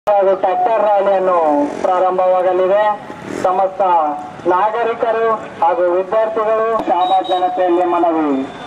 ಹಾಗೂ ಟ್ರ್ಯಾಕ್ಟರ್ ರ್ಯಾಲಿಯನ್ನು ಪ್ರಾರಂಭವಾಗಲಿದೆ ಸಮಸ್ತ ನಾಗರಿಕರು ಹಾಗೂ ವಿದ್ಯಾರ್ಥಿಗಳು ಶಾಲಾ ಜನತೆಯಲ್ಲಿ ಮನವಿ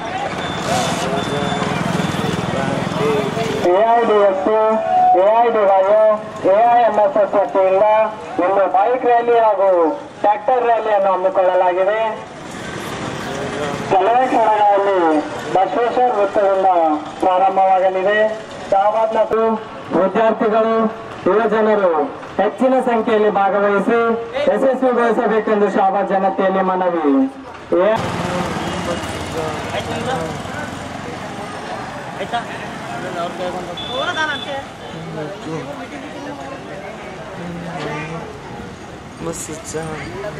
ಎಐಡಿಎಸ್ಸಿ ಎಐಡಿವೈಒ ಎಐಎಂಎಸ್ಎಸ್ ವತಿಯಿಂದ ಇಂದು ಬೈಕ್ ರ್ಯಾಲಿ ಹಾಗೂ ಟ್ರ್ಯಾಕ್ಟರ್ ರ್ಯಾಲಿಯನ್ನು ಹಮ್ಮಿಕೊಳ್ಳಲಾಗಿದೆ ಕೆಲವೇ ಕ್ಷಣಗಳಲ್ಲಿ ಬಸವೇಶ್ವರ ವೃತ್ತದಿಂದ ಪ್ರಾರಂಭವಾಗಲಿದೆ ಶಾಬಾದ್ ಮತ್ತು ವಿದ್ಯಾರ್ಥಿಗಳು ಯುವಜನರು ಹೆಚ್ಚಿನ ಸಂಖ್ಯೆಯಲ್ಲಿ ಭಾಗವಹಿಸಿ ಯಶಸ್ವಿಗೊಳಿಸಬೇಕೆಂದು ಶಾಬಾದ್ ಜನತೆಯಲ್ಲಿ ಮನವಿ ಎ- मस्त चहा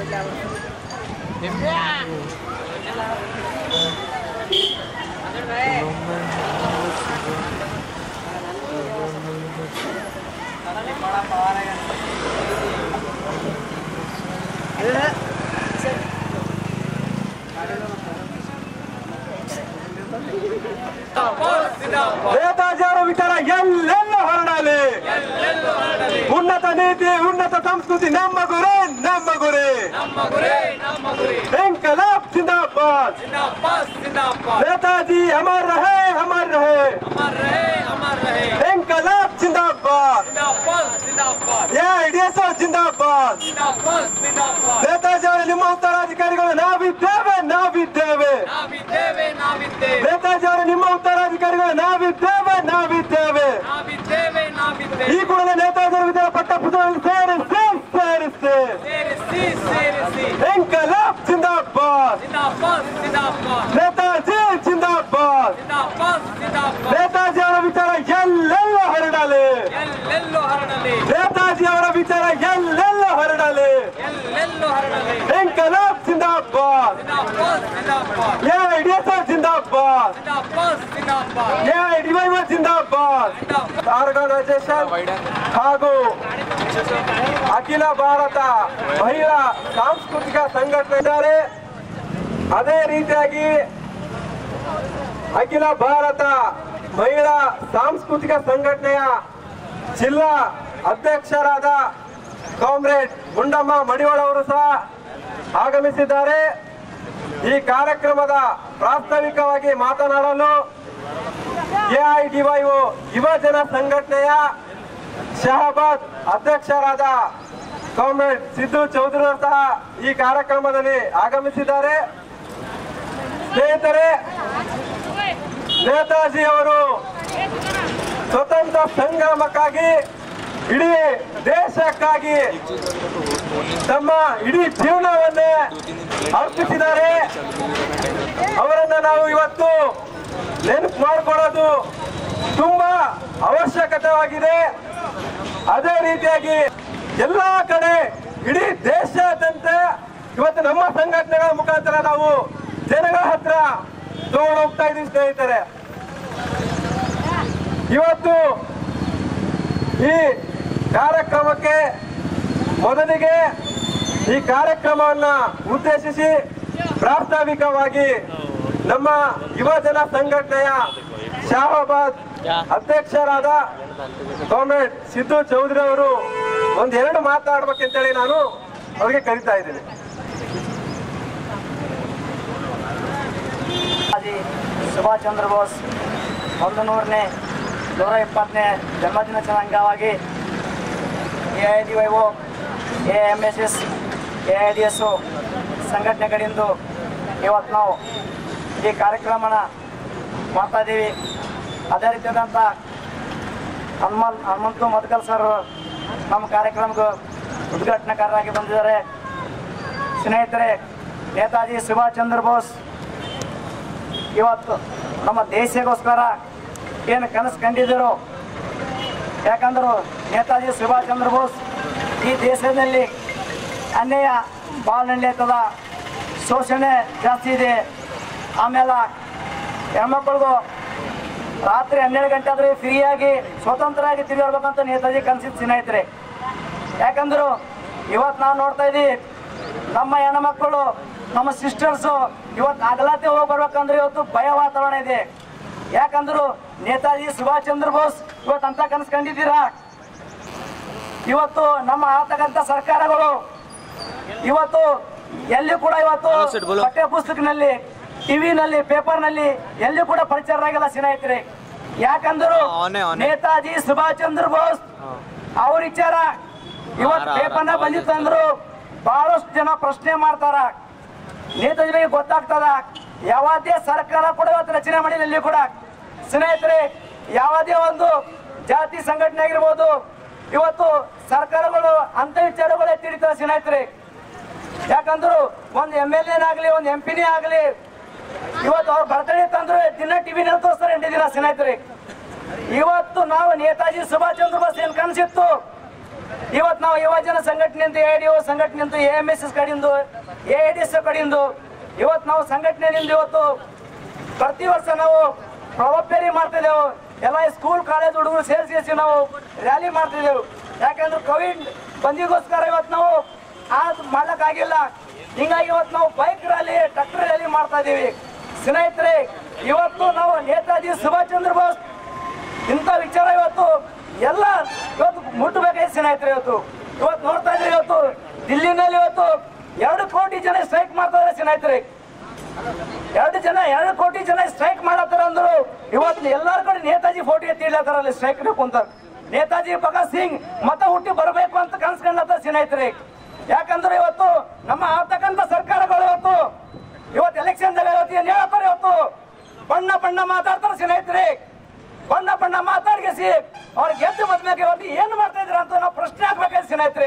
ನೇತಾಜಿಯವರ ವಿಚಾರ ಎಲ್ಲೆಲ್ಲ ಹೊರಡಲಿ ಉನ್ನತ ನೀತಿ ಉನ್ನತ ಸಂಸ್ಕೃತಿ ನಮ್ಮ ಗುರಿ ನಮ್ಮ ಗುರಿ ಇಂಕಲಾಬ್ ಜಿಂದಾಬಾದ್ ನೇತಾಜಿ ಅಮರ್ ರಹೇ ಅಮರ್ ರಹೇ ಇಂಕಲಾಬ್ ಜಿಂದಾಬಾದ್ ಎಐಡಿಎಸ್ ಜಿಂದಾಬಾದ್ ನೇತಾಜಿ ಅವರ ನಿಮ್ಮ ಉತ್ತರಾಧಿಕಾರಿಗಳು ನಾವಿದ್ದೇವೆ ನಾವಿದ್ದೇವೆ ನೇತಾಜಿ ಅವರ ನಿಮ್ಮ ಉತ್ತರಾಧಿಕಾರಿಗಳು ನಾವಿದ್ದೇವೆ ನಾವಿದ್ದೇವೆ ಈ ಕೂಡಲೇ ನೇತಾಜಿ ಅವರ ವಿದ್ಯಾ ಪಟ್ಟ ಪುಸ್ತಕಗಳನ್ನು ಸೇರಿಸಿ ಸೇರಿಸಿ ಇಂಕಲಾಬ್ ಜಿಂದಾಬಾದ್ ನೇತಾಜಿ ಜಿಂದಾಬಾದ್ ನೇತಾಜಿ ಅವರ ವಿಚಾರ ಎಲ್ಲೆಲ್ಲ ಹೊರಡಲಿ ನೇತಾಜಿ ಅವರ ವಿಚಾರ ಎಲ್ಲೆಲ್ಲ ಹೊರಡಲಿ ಇಂಕಲಾಬ್ ಜಿಂದಾಬಾದ್ ಎಐಡಿಎಸ್ ಜಿಂದಾಬಾದ್ ಎಐಡಿವೈವ ಜಿಂದಾಬಾದ್ ಆರ್ಗನೈಸೇಷನ್ ಹಾಗೂ ಅಖಿಲ ಭಾರತ ಮಹಿಳಾ ಸಾಂಸ್ಕೃತಿಕ ಸಂಘಟನೆ ಇದ್ದಾರೆ ಅದೇ ರೀತಿಯಾಗಿ ಅಖಿಲ ಭಾರತ ಮಹಿಳಾ ಸಾಂಸ್ಕೃತಿಕ ಸಂಘಟನೆಯ ಜಿಲ್ಲಾ ಅಧ್ಯಕ್ಷರಾದ ಕಾಮ್ರೇಡ್ ಗುಂಡಮ್ಮ ಮಡಿವಾಳ ಅವರು ಸಹ ಆಗಮಿಸಿದ್ದಾರೆ ಈ ಕಾರ್ಯಕ್ರಮದ ಪ್ರಾಸ್ತಾವಿಕವಾಗಿ ಮಾತನಾಡಲು ಎಐಡಿವೈಒ ಯುವಜನ ಸಂಘಟನೆಯ ಶಹಬಾದ್ ಅಧ್ಯಕ್ಷರಾದ ಕಾಮ್ರೇಡ್ ಸಿದ್ದು ಚೌಧರಿ ಅವರು ಸಹ ಈ ಕಾರ್ಯಕ್ರಮದಲ್ಲಿ ಆಗಮಿಸಿದ್ದಾರೆ ಸ್ನೇಹಿತರೆ ನೇತಾಜಿ ಅವರು ಸ್ವತಂತ್ರ ಸಂಗ್ರಾಮಕ್ಕಾಗಿ ಇಡೀ ದೇಶಕ್ಕಾಗಿ ತಮ್ಮ ಇಡೀ ಜೀವನವನ್ನೇ ಅರ್ಪಿಸಿದ್ದಾರೆ ಅವರನ್ನ ನಾವು ಇವತ್ತು ನೆನಪು ಮಾಡಿಕೊಳ್ಳೋದು ತುಂಬಾ ಅವಶ್ಯಕತೆಯಾಗಿದೆ ಅದೇ ರೀತಿಯಾಗಿ ಎಲ್ಲಾ ಕಡೆ ಇಡೀ ದೇಶಾದ್ಯಂತ ಇವತ್ತು ನಮ್ಮ ಸಂಘಟನೆಗಳ ಮುಖಾಂತರ ನಾವು ಜನಗಳ ಹತ್ರ ತಗೊಂಡು ಹೋಗ್ತಾ ಇದೀವಿ ಸ್ನೇಹಿತರೆ ಇವತ್ತು ಈ ಕಾರ್ಯಕ್ರಮಕ್ಕೆ ಮೊದಲಿಗೆ ಈ ಕಾರ್ಯಕ್ರಮವನ್ನ ಉದ್ದೇಶಿಸಿ ಪ್ರಾಸ್ತಾವಿಕವಾಗಿ ನಮ್ಮ ಯುವಜನ ಸಂಘಟನೆಯ ಶಾಹಾಬಾದ್ ಅಧ್ಯಕ್ಷರಾದ ಕಾಮ್ರೇಡ್ ಸಿದ್ದು ಚೌಧರಿ ಅವರು ಒಂದೆರಡು ಮಾತಾಡ್ಬೇಕಂತೇಳಿ ನಾನು ಅವರಿಗೆ ಕರಿತಾ ಇದ್ದೀನಿ ನೇತಾಜಿ ಸುಭಾಷ್ ಚಂದ್ರ ಬೋಸ್ ಒಂದು ನೂರನೇ ನೂರ ಇಪ್ಪತ್ತನೇ ಜನ್ಮದಿನಾಚರಣೆ ಅಂಗವಾಗಿ A I D Y O A M S S A I D S ಸಂಘಟನೆ ಕಡೆಯಿಂದ ಇವತ್ತು ನಾವು ಈ ಕಾರ್ಯಕ್ರಮನ ಮಾಡ್ತಾ ಇದ್ದೀವಿ ಅದೇ ರೀತಿಯಾದಂಥ ಹನುಮಲ್ ಹನುಮಂತು ಮದ್ಕಲ್ ಸರ್ ನಮ್ಮ ಕಾರ್ಯಕ್ರಮಕ್ಕೆ ಉದ್ಘಾಟನಾಕಾರರಾಗಿ ಬಂದಿದ್ದಾರೆ ಸ್ನೇಹಿತರೆ ನೇತಾಜಿ ಸುಭಾಷ್ ಚಂದ್ರ ಬೋಸ್ ಇವತ್ತು ನಮ್ಮ ದೇಶಕ್ಕೋಸ್ಕರ ಏನು ಕನಸು ಕಂಡಿದ್ದರು ಯಾಕಂದ್ರೆ ನೇತಾಜಿ ಸುಭಾಷ್ ಚಂದ್ರ ಬೋಸ್ ಈ ದೇಶದಲ್ಲಿ ಅನ್ಯಾಯ ಭಾಳ ನಡೀತದ ಶೋಷಣೆ ಜಾಸ್ತಿ ಇದೆ ಆಮೇಲೆ ಹೆಣ್ಮಕ್ಳಿಗೂ ರಾತ್ರಿ ಹನ್ನೆರಡು ಗಂಟೆ ಆದ್ರೆ ಫ್ರೀಯಾಗಿ ಸ್ವತಂತ್ರವಾಗಿ ತಿರುಗಾಡ್ಬೇಕಂತ ನೇತಾಜಿ ಕನಸಿದ್ದು ಸ್ನೇಹಿತರೆ ಯಾಕಂದ್ರು ಇವತ್ತು ನಾವು ನೋಡ್ತಾ ಇದ್ದೀವಿ ನಮ್ಮ ಹೆಣ್ಮಕ್ಳು ನಮ್ಮ ಸಿಸ್ಟರ್ಸು ಇವತ್ತು ಅಗಲತೆ ಹೋಗಿ ಬರ್ಬೇಕಂದ್ರೆ ಇವತ್ತು ಭಯ ವಾತಾವರಣ ಇದೆ ಯಾಕಂದ್ರು ನೇತಾಜಿ ಸುಭಾಷ್ ಚಂದ್ರ ಬೋಸ್ ಇವತ್ತು ಅಂತ ಕನಸು ಕಂಡಿದ್ದೀರಾ ಇವತ್ತು ನಮ್ಮ ಆತಕ್ಕಂಥ ಸರ್ಕಾರಗಳು ಇವತ್ತು ಎಲ್ಲಿ ಕೂಡ ಇವತ್ತು ಹಲೋ ಸರ್, ಬೋಲೋ. ಪಠ್ಯ ಪುಸ್ತಕನಲ್ಲಿ ಟಿವಿನಲ್ಲಿ ಪೇಪರ್ನಲ್ಲಿ ಎಲ್ಲಿ ಕೂಡ ಪರಿಚಯ ಆಗಿಲ್ಲ ಸ್ನೇಹಿತರೆ ಯಾಕಂದ್ರು ಹಾ, ಅವನೇ, ಅವನೇ. ನೇತಾಜಿ ಸುಭಾಷ್ ಚಂದ್ರ ಬೋಸ್ ಅವ್ರ ವಿಚಾರ ಇವತ್ತು ಆರ, ಆರ, ಪೇಪರ್ನ ಆರ, ಬಂದಿತ್ತಂದ್ರು ಬಹಳಷ್ಟು ಜನ ಪ್ರಶ್ನೆ ಮಾಡ್ತಾರ ನೇತಾಜಿ ಬಗ್ಗೆ ಗೊತ್ತಾಗ್ತದ ಯಾವುದೇ ಸರ್ಕಾರ ಕೂಡ ಇವತ್ತು ರಚನೆ ಮಾಡಿಲ್ಲ ಇಲ್ಲಿ ಕೂಡ ಸ್ನೇಹಿತರೆ ಯಾವುದೇ ಒಂದು ಜಾತಿ ಸಂಘಟನೆ ಆಗಿರ್ಬೋದು ಇವತ್ತು ಸರ್ಕಾರಗಳು ಅಂತ ವಿಚಾರಗಳು ಎತ್ತಿ ಹಿಡಿತಾರೆ ಸ್ನೇಹಿತರೆ ಯಾಕಂದ್ರು ಒಂದು ಎಮ್ ಎಲ್ ಎನಾಗ್ಲಿ ಒಂದು ಎಂ ಪಿನೇ ಆಗ್ಲಿ ಇವತ್ತು ಅವ್ರ ಬರ್ತಡೇ ತಂದ್ರು ದಿನ ಟಿವಿನಲ್ಲಿ ತೋರಿಸ್ತಾರೆ ಎಂಟು ದಿನ ಸ್ನೇಹಿತರೆ ಇವತ್ತು ನಾವು ನೇತಾಜಿ ಸುಭಾಷ್ ಚಂದ್ರ ಬೋಸ್ ಏನ್ ಕನಸಿತ್ತು ಇವತ್ತು ನಾವು ಯುವಜನ ಸಂಘಟನೆಯಿಂದ ಎ ಡಿ ಒ ಸಂಘಟನೆಯಿಂದ ಎ ಎಂ ಎಸ್ ಎಸ್ ಕಡೆಯಿಂದ ಎ ಡಿ ಎಸ್ ಕಡೆಯಿಂದ ಇವತ್ತು ನಾವು ಸಂಘಟನೆಯಿಂದ ಇವತ್ತು ಪ್ರತಿ ವರ್ಷ ನಾವು ಪ್ರವಪ್ಪೇರಿ ಮಾಡ್ತಿದ್ದೆವು ಎಲ್ಲ ಸ್ಕೂಲ್ ಕಾಲೇಜ್ ಹುಡುಗರು ಸೇರಿಸಿ ನಾವು ರ್ಯಾಲಿ ಮಾಡ್ತಿದ್ದೆವು ಯಾಕಂದ್ರೆ ಕೋವಿಡ್ ಬಂದಿಗೋಸ್ಕರ ಇವತ್ತು ನಾವು ಅದು ಮಾಡ್ಲಿಕ್ಕಾಗಿಲ್ಲ ಹಿಂಗಾಗಿ ಇವತ್ತು ನಾವು ಬೈಕ್ ರ್ಯಾಲಿ ಟ್ರಕ್ಟರ್ ರ್ಯಾಲಿ ಮಾಡ್ತಾ ಇದೀವಿ ಸ್ನೇಹಿತರೆ ಇವತ್ತು ನಾವು ನೇತಾಜಿ ಸುಭಾಷ್ ಚಂದ್ರ ಬೋಸ್ ಇಂಥ ವಿಚಾರ ಇವತ್ತು ಎಲ್ಲ ಇವತ್ತು ಮುಟ್ಟಬೇಕಾಯ್ತು ಸ್ನೇಹಿತರೆ ಇವತ್ತು ಇವತ್ತು ನೋಡ್ತಾ ಇದ್ರೆ ಇವತ್ತು ದಿಲ್ಲಿನಲ್ಲಿ ಇವತ್ತು ಎರಡು ಕೋಟಿ ಜನ ಸ್ಟ್ರೈಕ್ ಮಾಡ್ತಾ ಇದ್ದಾರೆ ಸ್ನೇಹಿತರೆ ಎರಡು ಜನ ಎರಡು ಕೋಟಿ ಜನ ಸ್ಟ್ರೈಕ್ ಮಾಡತ್ತಾರ ಅಂದ್ರು ಇವತ್ತು ಎಲ್ಲಾರ ಕಡೆ ನೇತಾಜಿ ಫೋಟೋ ಎತ್ತಿ ಇಡ್ಲತ್ತಾರ ಅಲ್ಲಿ ಸ್ಟ್ರೈಕ್ ಕುಂತ ನೇತಾಜಿ ಭಗತ್ ಸಿಂಗ್ ಮತ ಹುಟ್ಟಿ ಬರಬೇಕು ಅಂತ ಕನ್ಸ್ಕೊಂಡತ್ತ ಸ್ನೇಹಿತರೆ ಯಾಕಂದ್ರೆ ಇವತ್ತು ನಮ್ಮ ಆಗ್ತಕ್ಕಂಥ ಸರ್ಕಾರಗಳು ಇವತ್ತು ಇವತ್ತು ಎಲೆಕ್ಷನ್ ಇವತ್ತು ಏನ್ ಹೇಳ್ತಾರೆ ಇವತ್ತು ಬಣ್ಣ ಬಣ್ಣ ಮಾತಾಡ್ತಾರೆ ಸ್ನೇಹಿತರೆ ಬಣ್ಣ ಬಣ್ಣ ಮಾತಾಡಿಸಿ ಅವ್ರಿಗೆ ಗೆದ್ದು ಬಂದ್ಮೇಲೆ ಇವತ್ತು ಏನು ಮಾಡ್ತಾ ಇದ್ರ ಅಂತ ನಾವು ಪ್ರಶ್ನೆ ಹಾಕ್ಬೇಕಾಯ್ತು ಸ್ನೇಹಿತರೆ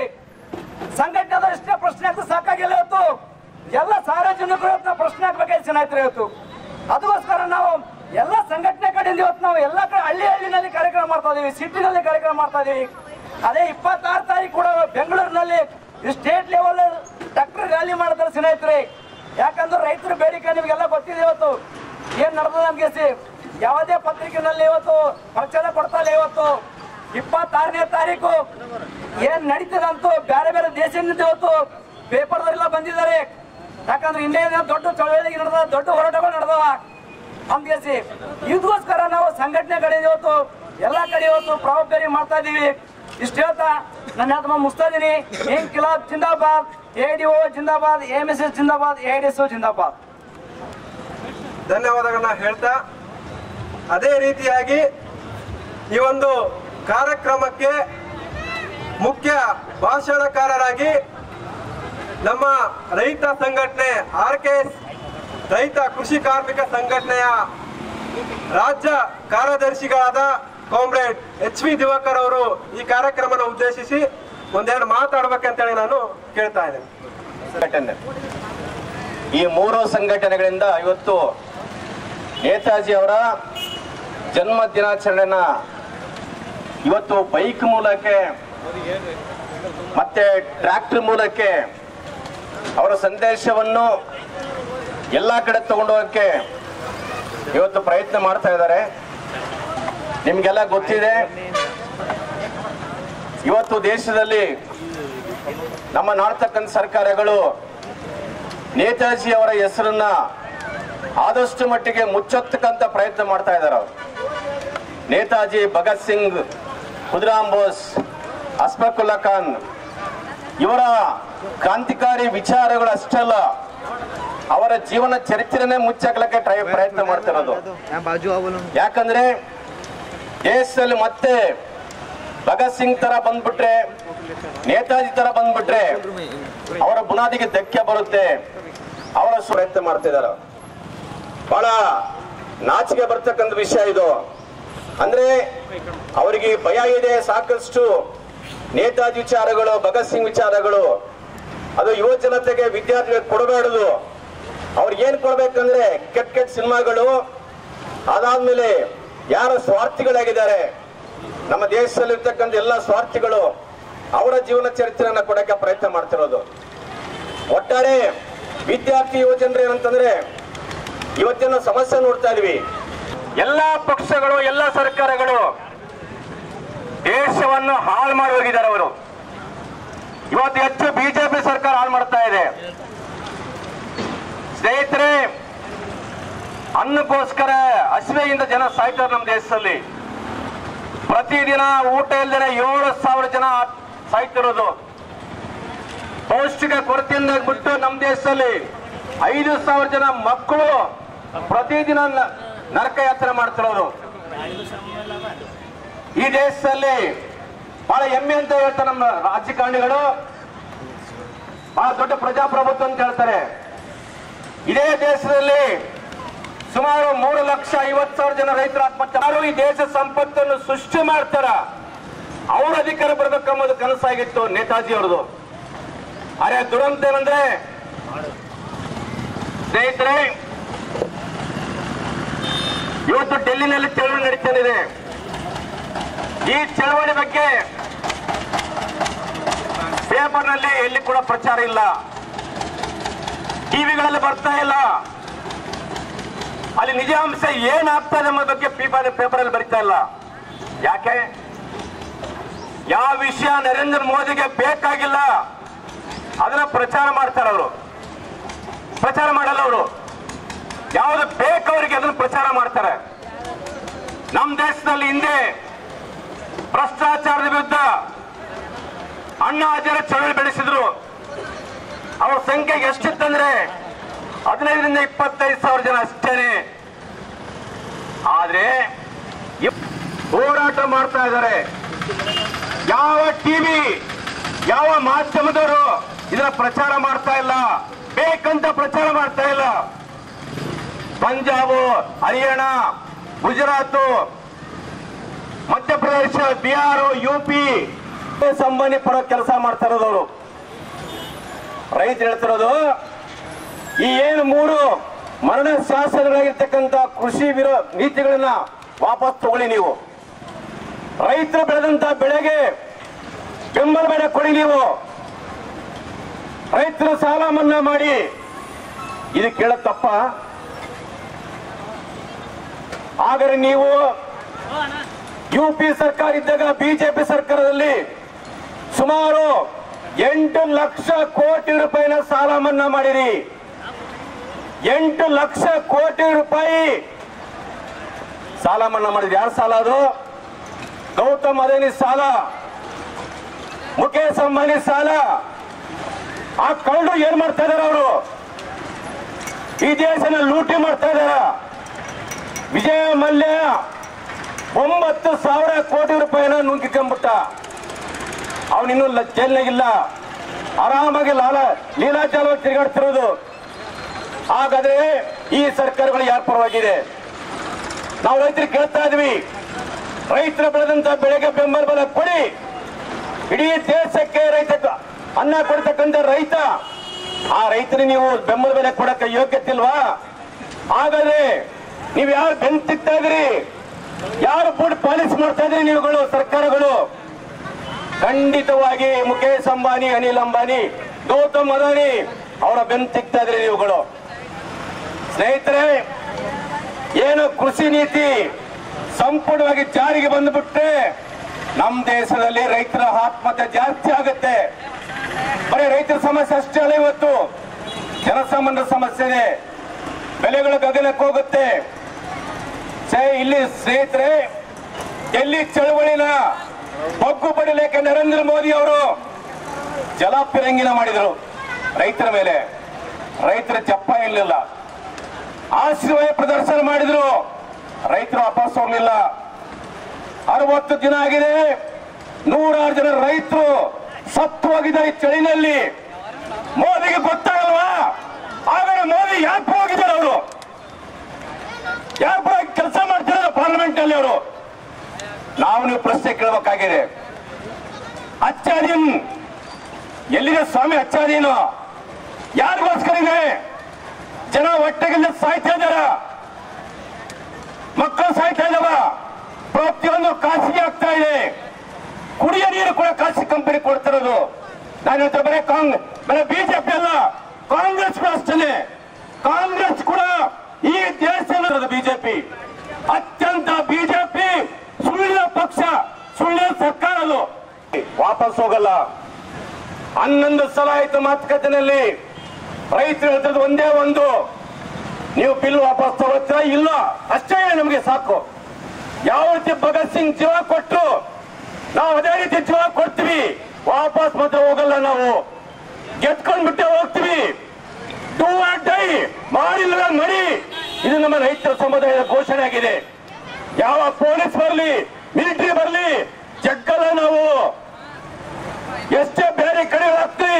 ಸಂಘಟನೆ ಇಷ್ಟೇ ಪ್ರಶ್ನೆ ಆಗ್ತದೆ ಸಾಕಾಗಿಲ್ಲ ಇವತ್ತು ಎಲ್ಲ ಸಾರ್ವಜನಿಕರು ಇವತ್ತು ನಾವು ಪ್ರಶ್ನೆ ಹಾಕ್ಬೇಕಾಯ್ತು ಸ್ನೇಹಿತರೆ ಇವತ್ತು ಅದಕ್ಕೋಸ್ಕರ ನಾವು ಎಲ್ಲ ಸಂಘಟನೆ ಕಡೆಯಿಂದ ಇವತ್ತು ನಾವು ಎಲ್ಲ ಕಡೆ ಹಳ್ಳಿ ಹಳ್ಳಿನಲ್ಲಿ ಕಾರ್ಯಕ್ರಮ ಮಾಡ್ತಾ ಇದೀವಿ ಸಿಟಿನಲ್ಲಿ ಕಾರ್ಯಕ್ರಮ ಮಾಡ್ತಾ ಇದೀವಿ ಅದೇ ಇಪ್ಪತ್ತಾರು ತಾರೀಕು ಕೂಡ ಬೆಂಗಳೂರಿನಲ್ಲಿ ಸ್ಟೇಟ್ ಲೆವೆಲ್ ಟ್ರ್ಯಾಕ್ಟರ್ ರ್ಯಾಲಿ ಮಾಡ್ತಾರೆ ಸ್ನೇಹಿತರೆ ಯಾಕಂದ್ರೆ ರೈತರ ಬೇಡಿಕೆ ನಿಮಗೆಲ್ಲ ಗೊತ್ತಿದೆ ಇವತ್ತು ಏನ್ ನಡೆದ ನಮ್ಗೆ ಸಿ ಯಾವುದೇ ಪತ್ರಿಕೆನಲ್ಲಿ ಇವತ್ತು ಪ್ರಚಾರ ಕೊಡ್ತಾ ಇಲ್ಲ ಇವತ್ತು ಇಪ್ಪತ್ತಾರನೇ ತಾರೀಕು ಏನ್ ನಡೀತದಂತೂ ಬೇರೆ ಬೇರೆ ದೇಶದಿಂದ ಇವತ್ತು ಪೇಪರ್ದವರೆಲ್ಲ ಬಂದಿದ್ದಾರೆ ಯಾಕಂದ್ರೆ ಇಂಡಿಯಾ ದೊಡ್ಡ ಚಳವಳಿ ನಡೆದ ದೊಡ್ಡ ಹೋರಾಟಗಳು ನಡೆದವ ಅಂದ್ಗೆಸಿ ಇದಕ್ಕೋಸ್ಕರ ನಾವು ಸಂಘಟನೆ ಕಡೆ ಇವತ್ತು ಎಲ್ಲಾ ಕಡೆ ಇವತ್ತು ಪ್ರವರ್ಗರಿ ಮಾಡ್ತಾ ಇದೀವಿ ಇಷ್ಟು ಹೇಳ್ತಾ ನನ್ನ ಆತ್ಮ ಮುಗಿಸ್ತಾ ಇದೀನಿ ಏನ್ ಕಿಲಾಬ್ ಜಿಂದಾಬಾದ್ ಎ ಡಿ ಒ ಜಿಂದಾಬಾದ್ ಎಂ ಎಸ್ ಎಸ್ ಜಿಂದಾಬಾದ್ ಎ ಡಿ ಎಸ್ ಜಿಂದಾಬಾದ್ ಧನ್ಯವಾದಗಳನ್ನ ಹೇಳ್ತಾ ಅದೇ ರೀತಿಯಾಗಿ ಈ ಒಂದು ಕಾರ್ಯಕ್ರಮಕ್ಕೆ ಮುಖ್ಯ ಭಾಷಣಕಾರರಾಗಿ ನಮ್ಮ ರೈತ ಸಂಘಟನೆ ಆರ್ ಕೆ ಎಸ್ ರೈತ ಕೃಷಿ ಕಾರ್ಮಿಕ ಸಂಘಟನೆಯ ರಾಜ್ಯ ಕಾರ್ಯದರ್ಶಿಗಳಾದ ಕಾಮ್ರೇಡ್ ಎಚ್ ವಿ ದಿವಾಕರ್ ಅವರು ಈ ಕಾರ್ಯಕ್ರಮನ ಉದ್ದೇಶಿಸಿ ಒಂದೆರಡು ಮಾತಾಡ್ಬೇಕಂತೇಳಿ ನಾನು ಕೇಳ್ತಾ ಇದ್ದೇನೆ ಸಂಘಟನೆ ಈ ಮೂರು ಸಂಘಟನೆಗಳಿಂದ ಇವತ್ತು ನೇತಾಜಿ ಅವರ ಜನ್ಮ ದಿನಾಚರಣೆನ ಇವತ್ತು ಬೈಕ್ ಮೂಲಕ್ಕೆ ಮತ್ತೆ ಟ್ರ್ಯಾಕ್ಟರ್ ಮೂಲಕ್ಕೆ ಅವರ ಸಂದೇಶವನ್ನು ಎಲ್ಲ ಕಡೆ ತಗೊಂಡು ಹೋಗಕ್ಕೆ ಇವತ್ತು ಪ್ರಯತ್ನ ಮಾಡ್ತಾ ಇದ್ದಾರೆ ನಿಮ್ಗೆಲ್ಲ ಗೊತ್ತಿದೆ ಇವತ್ತು ದೇಶದಲ್ಲಿ ನಮ್ಮ ನಾಡ್ತಕ್ಕಂಥ ಸರ್ಕಾರಗಳು ನೇತಾಜಿ ಅವರ ಹೆಸರನ್ನ ಆದಷ್ಟು ಮಟ್ಟಿಗೆ ಮುಚ್ಚತ್ತಕ್ಕಂತ ಪ್ರಯತ್ನ ಮಾಡ್ತಾ ಇದ್ದಾರೆ ಅವರು ನೇತಾಜಿ ಭಗತ್ ಸಿಂಗ್ ಖುದಿರಾಮ್ ಬೋಸ್ ಅಸ್ಫಾಕುಲ್ಲಾ ಖಾನ್ ಇವರ ಕ್ರಾಂತಿಕಾರಿ ವಿಚಾರಗಳು ಅಷ್ಟಲ್ಲ ಅವರ ಜೀವನ ಚರಿತ್ರೆನೇ ಮುಚ್ಚಾಕ್ಲಕ್ಕೆ ಟ್ರೈ ಪ್ರಯತ್ನ ಮಾಡ್ತಿರೋದು यहाँ बाजू आओ बोलो ಯಾಕಂದ್ರೆ ದೇಶದಲ್ಲಿ ಮತ್ತೆ ಭಗತ್ ಸಿಂಗ್ ತರ ಬಂದ್ಬಿಟ್ರೆ ನೇತಾಜಿ ತರ ಬಂದ್ಬಿಟ್ರೆ ಅವರ ಬುನಾದಿಗೆ ಧಕ್ಕೆ ಬರುತ್ತೆ ಅವರ ಪ್ರಯತ್ನ ಮಾಡ್ತಿದಾರ ಬಹಳ ನಾಚಿಕೆ ಬರ್ತಕ್ಕಂಥ ವಿಷಯ ಇದು ಅಂದ್ರೆ ಅವರಿಗೆ ಭಯ ಇದೆ ಸಾಕಷ್ಟು ನೇತಾಜಿ ವಿಚಾರಗಳು ಭಗತ್ ಸಿಂಗ್ ವಿಚಾರಗಳು ಅದು ಯುವ ಜನತೆಗೆ ವಿದ್ಯಾರ್ಥಿಗಳಿಗೆ ಕೊಡಬೇಡದು ಅವ್ರಿಗೆ ಏನ್ ಕೊಡ್ಬೇಕಂದ್ರೆ ಕೆಟ್ಟ ಕೆಟ್ಟ ಸಿನಿಮಾಗಳು ಅದಾದ್ಮೇಲೆ ಯಾರು ಸ್ವಾರ್ಥಿಗಳಾಗಿದ್ದಾರೆ ನಮ್ಮ ದೇಶದಲ್ಲಿರ್ತಕ್ಕಂಥ ಎಲ್ಲ ಸ್ವಾರ್ಥಿಗಳು ಅವರ ಜೀವನ ಚರಿತ್ರೆಯನ್ನ ಕೊಡಕ್ಕೆ ಪ್ರಯತ್ನ ಮಾಡ್ತಿರೋದು ಒಟ್ಟಾರೆ ವಿದ್ಯಾರ್ಥಿ ಯುವಜನರು ಏನಂತಂದ್ರೆ ಇವತ್ತಿನ ಸಮಸ್ಯೆ ನೋಡ್ತಾ ಇದೀವಿ ಎಲ್ಲಾ ಪಕ್ಷಗಳು ಎಲ್ಲ ಸರ್ಕಾರಗಳು ದೇಶವನ್ನು ಹಾಳು ಮಾಡಿ ಹೋಗಿದ್ದಾರೆ ಅವರು ಇವತ್ತು ಹೆಚ್ಚು ಬಿಜೆಪಿ ಸರ್ಕಾರ ಹಾಳು ಮಾಡ್ತಾ ಇದೆ ಸ್ನೇಹಿತರೆ ಅನ್ನಕ್ಕೋಸ್ಕರ ಹಸಿವೆಯಿಂದ ಜನ ಸಾಯ್ತಾರೆ ನಮ್ಮ ದೇಶದಲ್ಲಿ ಪ್ರತಿದಿನ ಊಟ ಇಲ್ಲದೆ ಏಳು ಸಾವಿರ ಜನ ಸಾಯ್ತಿರೋದು ಪೌಷ್ಟಿಕ ಕೊರತೆಯಿಂದ ಬಿಟ್ಟು ನಮ್ಮ ದೇಶದಲ್ಲಿ ಐದು ಸಾವಿರ ಜನ ಮಕ್ಕಳು ಪ್ರತಿದಿನ ನ- ನರಕ ಯಾತ್ರೆ ಮಾಡ್ತಿರೋದು ಈ ದೇಶದಲ್ಲಿ ಬಹಳ ಹೆಮ್ಮೆ ಅಂತ ಹೇಳ್ತಾರೆ ನಮ್ಮ ರಾಜಕಾರಣಿಗಳು ಬಹಳ ದೊಡ್ಡ ಪ್ರಜಾಪ್ರಭುತ್ವ ಅಂತ ಹೇಳ್ತಾರೆ ಇದೇ ದೇಶದಲ್ಲಿ ಸುಮಾರು ಮೂರು ಲಕ್ಷ ಐವತ್ತು ಸಾವಿರ ಜನ ರೈತರ ಆತ್ಮಹತ್ಯೆ ಯಾರು ಈ ದೇಶ ಸಂಪತ್ತನ್ನು ಸೃಷ್ಟಿ ಮಾಡ್ತಾರ ಅವ್ರ ಅಧಿಕಾರ ಬರ್ಬೇಕೆಂಬುದು ಕನಸಾಗಿತ್ತು ನೇತಾಜಿ ಅವ್ರದ್ದು ಅರೆ ದುರಂತ ಏನಂದ್ರೆ ಸ್ನೇಹಿತರೆ ಇವತ್ತು ಡೆಲ್ಲಿನಲ್ಲಿ ಚಳವಳಿ ನಡೀತಾನಿದೆ ಈ ಚಳವಳಿ ಬಗ್ಗೆ ಪೇಪರ್ನಲ್ಲಿ ಎಲ್ಲಿ ಕೂಡ ಪ್ರಚಾರ ಇಲ್ಲ ಟಿವಿಗಳಲ್ಲಿ ಬರ್ತಾ ಇಲ್ಲ ಅಲ್ಲಿ ನಿಜಾಂಶ ಏನಾಗ್ತಾ ಇದೆ ಎಂಬ ಬಗ್ಗೆ ಪೇಪರ್ ಪೇಪರಲ್ಲಿ ಬರಿತಾ ಇಲ್ಲ ಯಾಕೆ ಯಾವ ವಿಷಯ ನರೇಂದ್ರ ಮೋದಿಗೆ ಬೇಕಾಗಿಲ್ಲ ಅದನ್ನ ಪ್ರಚಾರ ಮಾಡ್ತಾರೆ ಅವರು ಪ್ರಚಾರ ಮಾಡಲ್ಲ ಅವರು ಯಾವುದು ಬೇಕು ಅವರಿಗೆ ಅದನ್ನ ಪ್ರಚಾರ ಮಾಡ್ತಾರೆ ನಮ್ಮ ದೇಶದಲ್ಲಿ ಹಿಂದೆ ಭ್ರಷ್ಟಾಚಾರದ ವಿರುದ್ಧ ಅಣ್ಣ ಹಜಾರ ಚಳವಳಿ ಬೆಳೆಸಿದ್ರು ಅವ್ರ ಸಂಖ್ಯೆ ಎಷ್ಟಿತ್ತಂದ್ರೆ ಹದಿನೈದರಿಂದ ಇಪ್ಪತ್ತೈದು ಸಾವಿರ ಜನ ಅಷ್ಟೇನೆ ಆದ್ರೆ ಇಪ್- ಹೋರಾಟ ಮಾಡ್ತಾ ಇದ್ದಾರೆ ಯಾವ ಟಿವಿ ಯಾವ ಮಾಧ್ಯಮದವರು ಇದರ ಪ್ರಚಾರ ಮಾಡ್ತಾ ಇಲ್ಲ ಬೇಕಂತ ಪ್ರಚಾರ ಮಾಡ್ತಾ ಇಲ್ಲ ಪಂಜಾಬ್ ಹರಿಯಾಣ ಗುಜರಾತ್ ಮಧ್ಯಪ್ರದೇಶ ಬಿಹಾರ ಯುಪಿ ಸಂಬಂಧಿ ಪರ ಕೆಲಸ ಮಾಡ್ತಾ ಇರೋದವರು ರೈತರು ಹೇಳ್ತಿರೋದು ಈ ಏನು ಮೂರು ಮರಣ ಶಾಸನಗಳಾಗಿರ್ತಕ್ಕಂಥ ಕೃಷಿ ವಿರೋ ನೀತಿಗಳನ್ನ ವಾಪಸ್ ತಗೊಳ್ಳಿ ನೀವು ರೈತರು ಬೆಳೆದಂತ ಬೆಳೆಗೆ ಬೆಂಬಲ ಬೆಲೆ ಕೊಡಿ ನೀವು ರೈತರ ಸಾಲ ಮನ್ನಾ ಮಾಡಿ ಇದು ಕೇಳ ತಪ್ಪ ಆದರೆ ನೀವು ಯು ಪಿ ಸರ್ಕಾರ ಇದ್ದಾಗ ಬಿಜೆಪಿ ಸರ್ಕಾರದಲ್ಲಿ ಸುಮಾರು ಎಂಟು ಲಕ್ಷ ಕೋಟಿ ರೂಪಾಯಿನ ಸಾಲ ಮನ್ನಾ ಮಾಡಿರಿ ಎಂಟು ಲಕ್ಷ ಕೋಟಿ ರೂಪಾಯಿ ಸಾಲ ಮನ್ನಾ ಮಾಡಿದ್ರಿ ಯಾರು ಸಾಲ ಅದು ಗೌತಮ್ ಅದಾನಿ ಸಾಲ ಮುಖೇಶ್ ಅಂಬಾನಿ ಸಾಲ ಆ ಕಳ್ಳರು ಏನ್ ಮಾಡ್ತಾ ಇದಾರೆ ಅವರು ಈ ದೇಶನ ಲೂಟಿ ಮಾಡ್ತಾ ಇದಾರ ವಿಜಯ ಮಲ್ಯ ಒಂಬತ್ತು ಸಾವಿರ ಕೋಟಿ ರೂಪಾಯಿನ ನುಂಗಿಕೊಂಡ್ಬಿಟ್ಟ ಅವನಿನ್ನೂ ಜೈಲ್ನಾಗಿಲ್ಲ ಆರಾಮಾಗಿ ಲಾಲ ಲೀಲಾಚಾಲ ತಿರುಗಾಡ್ತಿರೋದು ಹಾಗಾದ್ರೆ ಈ ಸರ್ಕಾರಗಳು ಯಾರ ಪರವಾಗಿದೆ ನಾವು ರೈತರಿಗೆ ಕೇಳ್ತಾ ಇದ್ವಿ ರೈತರು ಬೆಳೆದಂತ ಬೆಳೆಗೆ ಬೆಂಬಲ ಬೆಲೆ ಕೊಡಿ ಇಡೀ ದೇಶಕ್ಕೆ ರೈತ ಅನ್ನ ಕೊಡ್ತಕ್ಕಂಥ ರೈತ ಆ ರೈತರಿಗೆ ನೀವು ಬೆಂಬಲ ಬೆಲೆ ಕೊಡಕ್ಕೆ ಯೋಗ್ಯತೆ ಇಲ್ವಾ ಹಾಗಾದ್ರೆ ನೀವು ಯಾರು ಬೆಂತಿಗ್ತಾ ಇದ್ರಿ ಯಾರು ಬುಡ್ ಪಾಲಿಸ್ ಮಾಡ್ತಾ ಇದ್ರಿ ನೀವುಗಳು ಸರ್ಕಾರಗಳು ಖಂಡಿತವಾಗಿ ಮುಖೇಶ್ ಅಂಬಾನಿ ಅನಿಲ್ ಅಂಬಾನಿ ಗೌತಮ್ ಅದಾನಿ ಅವರ ಬೆಂತಿಗ್ತಾ ಇದ್ರಿ ನೀವುಗಳು ಸ್ನೇಹಿತರೆ ಏನು ಕೃಷಿ ನೀತಿ ಸಂಪೂರ್ಣವಾಗಿ ಜಾರಿಗೆ ಬಂದ್ಬಿಟ್ರೆ ನಮ್ಮ ದೇಶದಲ್ಲಿ ರೈತರ ಆತ್ಮಹತ್ಯೆ ಜಾಸ್ತಿ ಆಗುತ್ತೆ ಬರೀ ರೈತರ ಸಮಸ್ಯೆ ಅಷ್ಟೇ ಅಲ್ಲ ಇವತ್ತು ಜನಸಾಮಾನ್ಯರ ಸಮಸ್ಯೆ ಇದೆ ಬೆಲೆಗಳು ಗಗನಕ್ಕೆ ಹೋಗುತ್ತೆ ಸೇ ಇಲ್ಲಿ ಸ್ನೇಹಿತರೆ ಎಲ್ಲಿ ಚಳವಳಿನ ಬಗ್ಗು ಪಡಿಲಿಕ್ಕೆ ನರೇಂದ್ರ ಮೋದಿ ಅವರು ಜಲಪಿರಂಗಿನ ಮಾಡಿದರು ರೈತರ ಮೇಲೆ ರೈತರ ಚಪ್ಪ ಇರಲಿಲ್ಲ ಆಶೀರ್ವಾದ ಪ್ರದರ್ಶನ ಮಾಡಿದ್ರು ರೈತರು ವಾಪಸ್ ಹೋಗ್ಲಿಲ್ಲ ಅರವತ್ತು ದಿನ ಆಗಿದೆ ನೂರಾರು ಜನ ರೈತರು ಸತ್ತು ಹೋಗಿದ್ದಾರೆ ಈ ಚಳಿನಲ್ಲಿ ಮೋದಿಗೆ ಗೊತ್ತಾಗಲ್ವಾ ಆದರೆ ಮೋದಿ ಯಾಕೆ ಹೋಗಿದ್ದಾರೆ ಅವರು ಯಾಕೆ ಪರವಾಗಿ ಕೆಲಸ ಮಾಡ್ತಿದ್ದಾರೆ ಪಾರ್ಲಿಮೆಂಟ್ ನಲ್ಲಿ ಅವರು ನಾವು ನೀವು ಪ್ರಶ್ನೆ ಕೇಳಬೇಕಾಗಿದೆ ಅಚ್ಚಾದೀನ್ ಎಲ್ಲಿದೆ ಸ್ವಾಮಿ ಅಚ್ಚಾದೀನು ಯಾರಿಗೋಸ್ಕರ ಇದೆ ಜನ ಹೊಟ್ಟೆಗಿಂದ ಸಾಯ್ತಾ ಇದ್ದಾರ ಮಕ್ಕಳು ಸಾಯ್ತಾ ಇದಾವ ಪ್ರತಿಯೊಂದು ಖಾಸಗಿ ಆಗ್ತಾ ಇದೆ ಕುಡಿಯ ನೀರು ಕೂಡ ಖಾಸಗಿ ಕಂಪನಿ ಕೊಡ್ತಿರೋದು ನಾನು ಹೇಳ್ತಾ ಬರೀ ಕಾಂಗ್ರೆಸ್ ಬರೀ ಬಿಜೆಪಿ ಅಲ್ಲ ಕಾಂಗ್ರೆಸ್ ಕೂಡ ಅಷ್ಟೇ ಕಾಂಗ್ರೆಸ್ ಕೂಡ ಈ ದೇಶದ ಬಿಜೆಪಿ ಅತ್ಯಂತ ಬಿಜೆಪಿ ಸುಳ್ಳಿನ ಪಕ್ಷ ಸುಳ್ಳಿನ ಸರ್ಕಾರ ಅದು ವಾಪಸ್ ಹೋಗಲ್ಲ ಹನ್ನೊಂದು ಸಲ ಆಯ್ತು ಮಾತುಕತೆನಲ್ಲಿ ರೈತರು ಹೇಳ್ತದ್ದು ಒಂದೇ ಒಂದು ನೀವು ಬಿಲ್ ವಾಪಸ್ ತಗೋತೀರಾ ಇಲ್ಲ ಅಷ್ಟೇ ನಮಗೆ ಸಾಕು ಯಾವ ರೀತಿ ಭಗತ್ ಸಿಂಗ್ ಜೀವ ಕೊಟ್ಟರು ನಾವು ಅದೇ ರೀತಿ ಜೀವ ಕೊಡ್ತೀವಿ ವಾಪಸ್ ಮಾತ್ರ ಹೋಗಲ್ಲ ನಾವು ಗೆದ್ಕೊಂಡ್ ಬಿಟ್ಟೆ ಹೋಗ್ತೀವಿ ಟೂ ಆರ್ ಡೈ ಮಾಡಿಲ್ಲ ಮರಿ ಇದು ನಮ್ಮ ರೈತರ ಸಮುದಾಯದ ಘೋಷಣೆ ಆಗಿದೆ ಯಾವ ಪೊಲೀಸ್ ಬರಲಿ ಮಿಲಿಟರಿ ಬರಲಿ ಜಗ್ಗಲ್ಲ ನಾವು ಎಷ್ಟೇ ಬೇರೆ ಕಡೆ ಹಾಕ್ತೀವಿ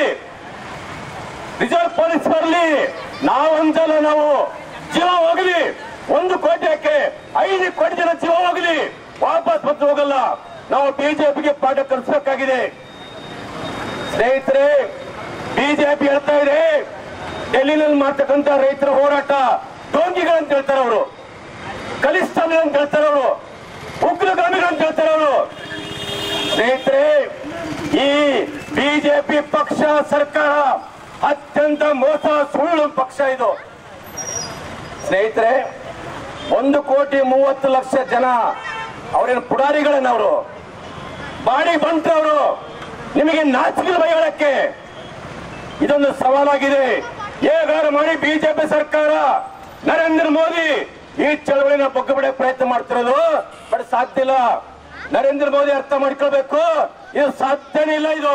ರಿಸರ್ವ್ ಪೊಲೀಸ್ ಬರಲಿ ನಾವು ಅಂಜಲ್ಲ ನಾವು ಜೀವ ಹೋಗಲಿ ಒಂದು ಕೋಟೆಕ್ಕೆ ಐದು ಕೋಟಿ ಜನ ಜೀವ ಹೋಗಲಿ ವಾಪಸ್ ಬಂದು ಹೋಗಲ್ಲ ನಾವು ಬಿಜೆಪಿಗೆ ಪಾಠ ಕಲಿಸಬೇಕಾಗಿದೆ ಸ್ನೇಹಿತರೆ ಬಿಜೆಪಿ ಹೇಳ್ತಾ ಇದೆ ಡೆಲ್ಲಿನಲ್ಲಿ ಮಾಡ್ತಕ್ಕಂಥ ರೈತರ ಹೋರಾಟ ಡೋಂಗಿಗಳಂತ ಹೇಳ್ತಾರೆ ಅವರು ಕಲಿಸ್ತಾನೆ ಅಂತ ಹೇಳ್ತಾರೆ ಅವರು ಉಗ್ರಗಾಮಿಗಳಂತ ಹೇಳ್ತಾರೆ ಅವರು ಸ್ನೇಹಿತರೆ ಈ ಬಿಜೆಪಿ ಪಕ್ಷ ಸರ್ಕಾರ ಅತ್ಯಂತ ಮೋಸ ಸುಳ್ಳು ಪಕ್ಷ ಇದು ಸ್ನೇಹಿತರೆ ಒಂದು ಕೋಟಿ ಮೂವತ್ತು ಲಕ್ಷ ಜನ ಅವರೇನು ಪುಡಾರಿಗಳನ್ನವರು ಬಾಡಿ ಬಂಟ್ರವರು ನಿಮಗೆ ನಾಚಿಕೆ ಬೈಗಳಕ್ಕೆ ಇದೊಂದು ಸವಾಲಾಗಿದೆ ಹೇಗಾರು ಮಾಡಿ ಬಿಜೆಪಿ ಸರ್ಕಾರ ನರೇಂದ್ರ ಮೋದಿ ಈ ಚಳವಳಿನ ಬಗ್ಗಬಿಡೋ ಪ್ರಯತ್ನ ಮಾಡ್ತಿರೋದು ಬಟ್ ಸಾಧ್ಯ ಇಲ್ಲ ನರೇಂದ್ರ ಮೋದಿ ಅರ್ಥ ಮಾಡ್ಕೊಳ್ಬೇಕು ಇದು ಸಾಧ್ಯನೇ ಇಲ್ಲ ಇದು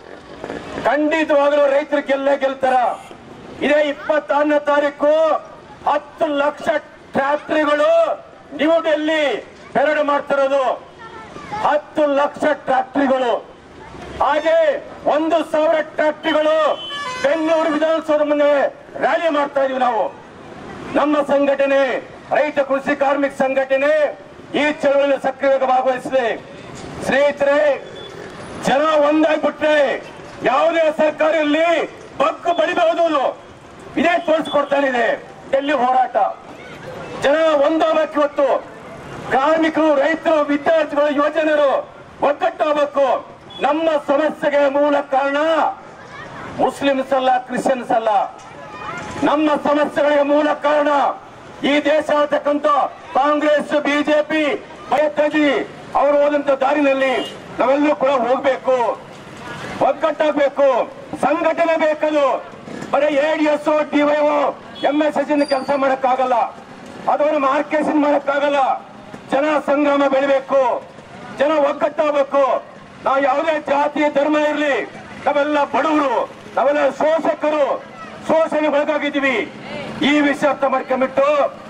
ಖಂಡಿತವಾಗಲೂ ರೈತರು ಗೆಲ್ಲೇ ಗೆಲ್ತಾರ ಇದೇ ಇಪ್ಪತ್ತಾರನೇ ತಾರೀಕು ಹತ್ತು ಲಕ್ಷ ಟ್ರ್ಯಾಕ್ಟರಿಗಳು ನ್ಯೂ ಡೆಲ್ಲಿ ಪೆರಡು ಮಾಡ್ತಿರೋದು ಹತ್ತು ಲಕ್ಷ ಟ್ರ್ಯಾಕ್ಟರಿಗಳು ಹಾಗೆ ಒಂದು ಸಾವಿರ ಟ್ರ್ಯಾಕ್ಟರಿಗಳು ಬೆಂಗಳೂರು ವಿಧಾನಸೌಧ ಮುಂದೆ ರ್ಯಾಲಿ ಮಾಡ್ತಾ ಇದೀವಿ ನಾವು ನಮ್ಮ ಸಂಘಟನೆ ರೈತ ಕೃಷಿ ಕಾರ್ಮಿಕ ಸಂಘಟನೆ ಈ ಚಳವಳಿಯಲ್ಲಿ ಸಕ್ರಿಯವಾಗಿ ಭಾಗವಹಿಸಿದೆ ಸ್ನೇಹಿತರೆ ಜನ ಒಂದಾಗ್ಬಿಟ್ರೆ ಯಾವುದೇ ಸರ್ಕಾರ ಇರಲಿ ಬಗ್ಗು ಬಡಿಬಹುದು ಇದೇ ತೋರಿಸ್ಕೊಡ್ತಾನಿದೆ ಡೆಲ್ಲಿ ಹೋರಾಟ ಜನ ಒಂದಾಗಬೇಕು ಇವತ್ತು ಕಾರ್ಮಿಕರು ರೈತರು ವಿದ್ಯಾರ್ಥಿಗಳು ಯುವಜನರು ಒಗ್ಗಟ್ಟಾಗಬೇಕು ನಮ್ಮ ಸಮಸ್ಯೆಗೆ ಮೂಲ ಕಾರಣ ಮುಸ್ಲಿಮ್ಸ್ ಅಲ್ಲ ಕ್ರಿಶ್ಚಿಯನ್ಸ್ ಅಲ್ಲ ನಮ್ಮ ಸಮಸ್ಯೆಗಳಿಗೆ ಮೂಲ ಕಾರಣ ಈ ದೇಶ ಆಳ್ತಕ್ಕಂಥ ಕಾಂಗ್ರೆಸ್ ಬಿಜೆಪಿ ಬಯತಾಗಿ ಅವರು ಹೋದಂತ ದಾರಿನಲ್ಲಿ ನಾವೆಲ್ಲರೂ ಕೂಡ ಹೋಗ್ಬೇಕು ಒಗ್ಗಟ್ಟಾಗಬೇಕು ಸಂಘಟನೆ ಬೇಕದು ಬರೀ ADS DYO M S S ಕೆಲಸ ಮಾಡಕ್ಕಾಗಲ್ಲ ಅದನ್ನು ಮಾರ್ಕೆಷನ್ ಮಾಡಕ್ಕಾಗಲ್ಲ ಜನ ಸಂಗ್ರಾಮ ಬೆಳಿಬೇಕು ಜನ ಒಗ್ಗಟ್ಟಾಗಬೇಕು ನಾವು ಯಾವುದೇ ಜಾತಿ ಧರ್ಮ ಇರಲಿ ನಾವೆಲ್ಲ ಬಡವರು ನಾವೆಲ್ಲ ಶೋಷಕರು ಶೋಷಣೆಗೆ ಒಳಗಾಗಿದ್ದೀವಿ ಈ ವಿಷಯ ಅರ್ಥ ಮಾಡ್ಕೊಂಡ್ಬಿಟ್ಟು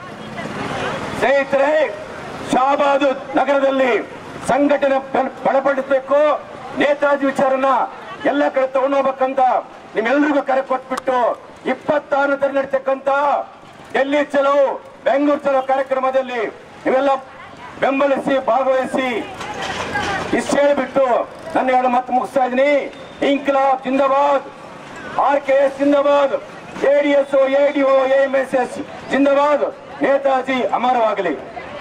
ಸ್ನೇಹಿತರೆ ಶಾಬಾದ್ ನಗರದಲ್ಲಿ ಸಂಘಟನೆ ಬಲ- ಬಲಪಡಿಸಬೇಕು ನೇತಾಜಿ ವಿಚಾರನ ಎಲ್ಲ ಕಡೆ ತಗೊಂಡು ಹೋಗ್ಬೇಕಂತ ನಿಮ್ಮೆಲ್ಲರಿಗೂ ಕರೆ ಕೊಟ್ಬಿಟ್ಟು ಇಪ್ಪತ್ತಾರು ತರ ನಡೀತಕ್ಕಂತ ಡೆಲ್ಲಿ ಚಲೋ ಬೆಂಗಳೂರು ಚಲೋ ಕಾರ್ಯಕ್ರಮದಲ್ಲಿ ಇವೆಲ್ಲ ಬೆಂಬಲಿಸಿ ಭಾಗವಹಿಸಿ ಇಷ್ಟು ಹೇಳಿಬಿಟ್ಟು ನನ್ನ ಎರಡು ಮತ್ತೆ ಮುಗಿಸ್ತಾ ಇದ್ದೀನಿ ಇಂಕ್ಲಾಬ್ ಜಿಂದಾಬಾದ್ ಆರ್ ಕೆ ಎಸ್ ಜಿಂದಾಬಾದ್ ADS ADO M S S ಜಿಂದಾಬಾದ್ ನೇತಾಜಿ ಅಮರವಾಗಲಿ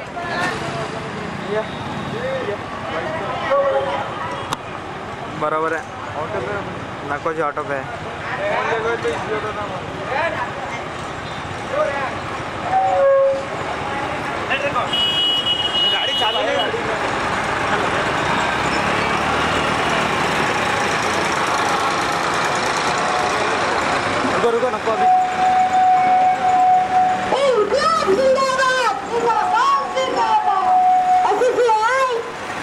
बरोबर आहे नको जे ऑटो पे रुको रुको नको अभी इंक्लाब जिंदाबाद जिंदाबाद जिंदाबाद एससीआई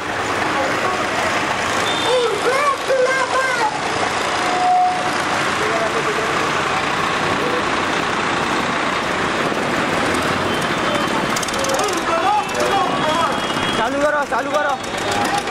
इंक्लाब जिंदाबाद चालू करो चालू करो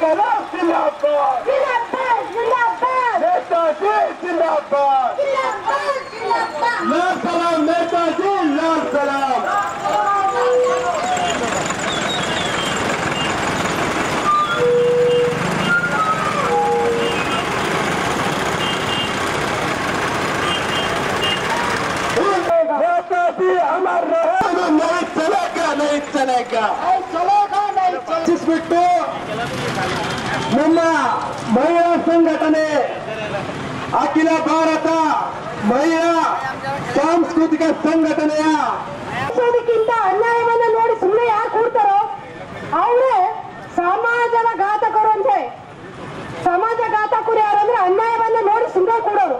इनकलाब जिंदाबाद जिंदाबाद जिंदाबाद नेताजी जिंदाबाद जिंदाबाद जिंदाबाद लाल सलाम नेताजी लाल सलाम नेताजी अमर रहे नहीं चलेगा नहीं चलेगा नहीं चलेगा नहीं चलेगा ರಚಿಸ್ಬಿಟ್ಟು ನಮ್ಮ ಮಹಿಳಾ ಸಂಘಟನೆ ಅಖಿಲ ಭಾರತ ಮಹಿಳಾ ಸಾಂಸ್ಕೃತಿಕ ಸಂಘಟನೆಯ ಅದಕ್ಕಿಂತ ಅನ್ಯಾಯವನ್ನ ನೋಡಿ ಸುಮ್ಮನೆ ಯಾರು ಕೂಡ್ತಾರೋ ಅವರೇ ಸಮಾಜದ ಘಾತಕರು ಅಂತ ಹೇಳಿ ಸಮಾಜ ಘಾತಕರು ಯಾರಂದ್ರೆ ಅನ್ಯಾಯವನ್ನ ನೋಡಿ ಸುಮ್ಮನೆ ಕೂಡೋರು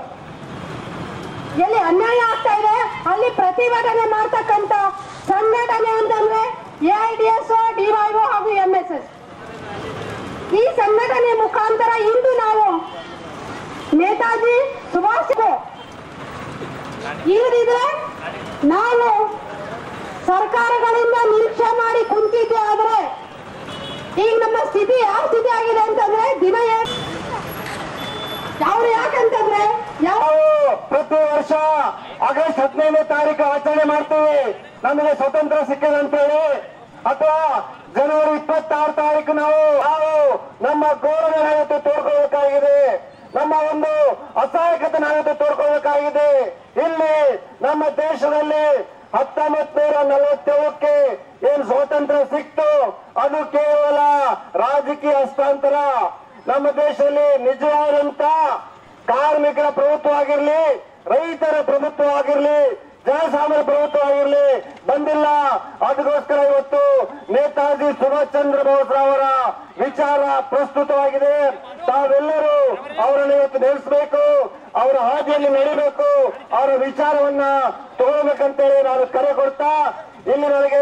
ಎಲ್ಲಿ ಅನ್ಯಾಯ ಆಗ್ತಾ ಇದೆ ಅಲ್ಲಿ ಪ್ರತಿಭಟನೆ ಮಾಡ್ತಕ್ಕಂತ ಸಂಘಟನೆ ಅಂತಂದ್ರೆ A I D S DYO ಹಾಗೂ ಎಂ ಎಸ್ ಎಸ್ ಈ ಸಂಘಟನೆ ಮುಖಾಂತರ ಇಂದು ನಾವು ನೇತಾಜಿ ಸುಭಾಷ್ ಇಲ್ಲದಿದ್ರೆ ನಾವು ಸರ್ಕಾರಗಳಿಂದ ನಿರೀಕ್ಷೆ ಮಾಡಿ ಕುಂತಿದ್ದೆ ಆದ್ರೆ ಈಗ ನಮ್ಮ ಸ್ಥಿತಿ ಯಾವ ಸ್ಥಿತಿ ಆಗಿದೆ ಅಂತಂದ್ರೆ ದಿನ ಏನ್ ಅವ್ರು ಯಾಕಂತಂದ್ರೆ ಯಾವ ನಾವು ಪ್ರತಿ ವರ್ಷ ಆಗಸ್ಟ್ ಹದಿನೈದನೇ ತಾರೀಕು ಆಚರಣೆ ಮಾಡ್ತೀವಿ ನಮಗೆ ಸ್ವತಂತ್ರ ಸಿಕ್ಕಿದೆ ಅಂತೇಳಿ ಅಥವಾ ಜನವರಿ ಇಪ್ಪತ್ತಾರು ತಾರೀಕು ನಾವು ನಾವು ನಮ್ಮ ಗೌರವ ನಾಯಕತೆ ತೋರ್ಕೊಳ್ಬೇಕಾಗಿದೆ ನಮ್ಮ ಒಂದು ಅಸಹಾಯಕತೆ ನಾಯಕತೆ ತೋರ್ಕೊಳ್ಬೇಕಾಗಿದೆ ಇಲ್ಲಿ ನಮ್ಮ ದೇಶದಲ್ಲಿ ಹತ್ತೊಂಬತ್ ನೂರ ನಲವತ್ತೇಳಕ್ಕೆ ಏನ್ ಸ್ವಾತಂತ್ರ್ಯ ಸಿಕ್ತು ಅದು ಕೇವಲ ರಾಜಕೀಯ ಹಸ್ತಾಂತರ ನಮ್ಮ ದೇಶದಲ್ಲಿ ನಿಜವಾದಂತ ಕಾರ್ಮಿಕರ ಪ್ರಭುತ್ವ ಆಗಿರ್ಲಿ ರೈತರ ಪ್ರಭುತ್ವ ಆಗಿರ್ಲಿ ಜನಸಾಮಾನ್ಯ ಪ್ರಭುತ್ವ ಆಗಿರ್ಲಿ ಬಂದಿಲ್ಲ ಅದಕ್ಕೋಸ್ಕರ ಇವತ್ತು ನೇತಾಜಿ ಸುಭಾಷ್ ಚಂದ್ರ ಬೋಸ್ ಅವರ ವಿಚಾರ ಪ್ರಸ್ತುತವಾಗಿದೆ ತಾವೆಲ್ಲರೂ ಅವರನ್ನು ಇವತ್ತು ನೆಲೆಸಬೇಕು ಅವರ ಹಾದಿಯಲ್ಲಿ ನಡಿಬೇಕು ಅವರ ವಿಚಾರವನ್ನ ತಗೊಳ್ಬೇಕಂತೇಳಿ ನಾನು ಕರೆ ಕೊಡ್ತಾ ಇಲ್ಲಿ ನನಗೆ